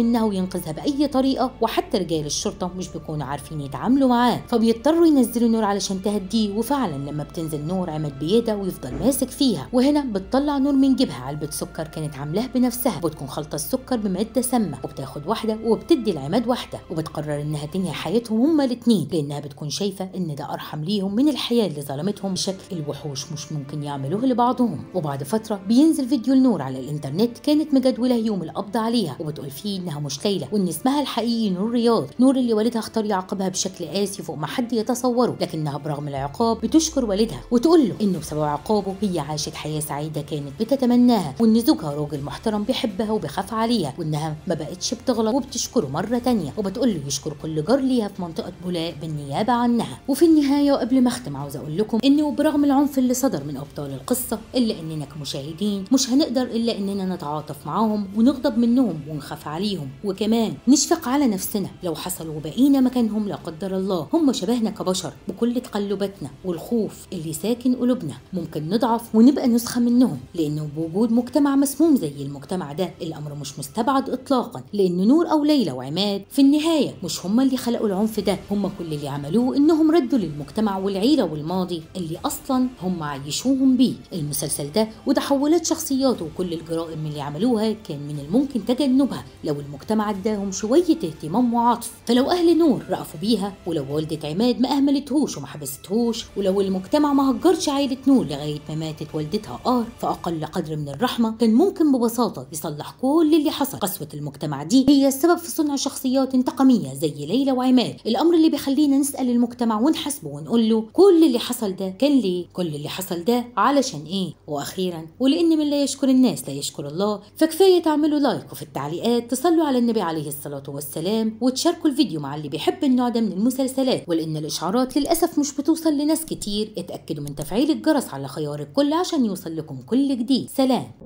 منها وينقذها باي طريقه وحتى رجال الشرطه مش بيكونوا عارفين يتعاملوا معاه فبيضطروا ينزلوا نور علشان تهديه وفعلا لما بتنزل نور عماد بيده ويفضل ماسك فيها وهنا بتطلع نور من جيبها علبه سكر كانت عاملاها بنفسها وبتكون خلطه السكر بماده سامه وبتاخد واحده وبتدي لعماد واحده وبتقرر انها تنهي حياتهم هما الاثنين لانها بتكون شايفه ان ده ارحم ليهم من الحياه اللي ظلمتهم بشكل الوحوش مش ممكن يعملوه لبعضهم وبعد فتره بينزل فيديو لنور على الانترنت كانت مجدوله يوم القبض عليها وبتقول فيه انها مش ليلى وان اسمها الحقيقي نور رياض نور اللي والدها اختار يعاقبها بشكل قاسي فوق ما حد يتصوره لكنها برغم العقاب بتشكر والدها وتقول له انه بسبب عقابه هي عاشت حياه سعيده كانت بتتمناها وان زوجها راجل محترم بيحبها وبيخاف عليها وانها ما بقتش بتغلط وبتشكره مره تانية وبتقول له يشكر كل جار ليها في منطقه بولاق بالنيابه عنها وفي النهايه وقبل ما اختم عاوز اقول لكم ان وبرغم العنف اللي صدر من ابطال القصه الا اننا كمشاهدين مش هنقدر الا اننا نتعاطف معاهم ونغضب منهم ونخاف عليهم وكمان نشفق على نفسنا لو حصل وبقينا مكانهم لا قدر الله هم شبهنا كبشر بكل تقلباتنا والخوف اللي ساكن قلوبنا ممكن نضعف ونبقى نسخه منهم لانه بوجود مجتمع مسموم زي المجتمع ده الامر مش مستبعد اطلاقا لان نور او ليلى وعماد في النهايه مش هم اللي خلقوا العنف ده هم كل اللي عملوه انهم ردوا للمجتمع والعيله والماضي اللي اصلا هم عايشوهم بيه المسلسل ده وتحولات شخصياته وكل الجرائم اللي عملوها كان من الممكن تجنبها لو المجتمع اداهم شويه اهتمام وعطف فلو اهل نور رأفوا بيها ولو والده عماد ما اهملتهوش وما حبستهوش ولو المجتمع ما هجرش عائله نور لغايه ما ماتت والدتها قار فاقل قدر من الرحمه كان ممكن ببساطه يصلح كل اللي حصل قسوه المجتمع دي هي السبب في صنع شخصيات انتقاميه زي ليلى وعماد الامر اللي بيخلينا نسال المجتمع ونحاسبه ونقول له كل اللي حصل ده كان ليه كل اللي حصل ده علشان ايه واخيرا ولان من لا يشكر الناس لا يشكر الله فكفايه تعملوا لايك وفي التعليقات تصلوا على النبي عليه الصلاه والسلام وتشاركوا الفيديو مع اللي بيحب النوع ده من المسلسلات ولان الاشعارات للاسف مش بتوصل لناس كتير اتاكدوا من تفعيل الجرس على خيار الكل عشان يوصل لكم كل جديد سلام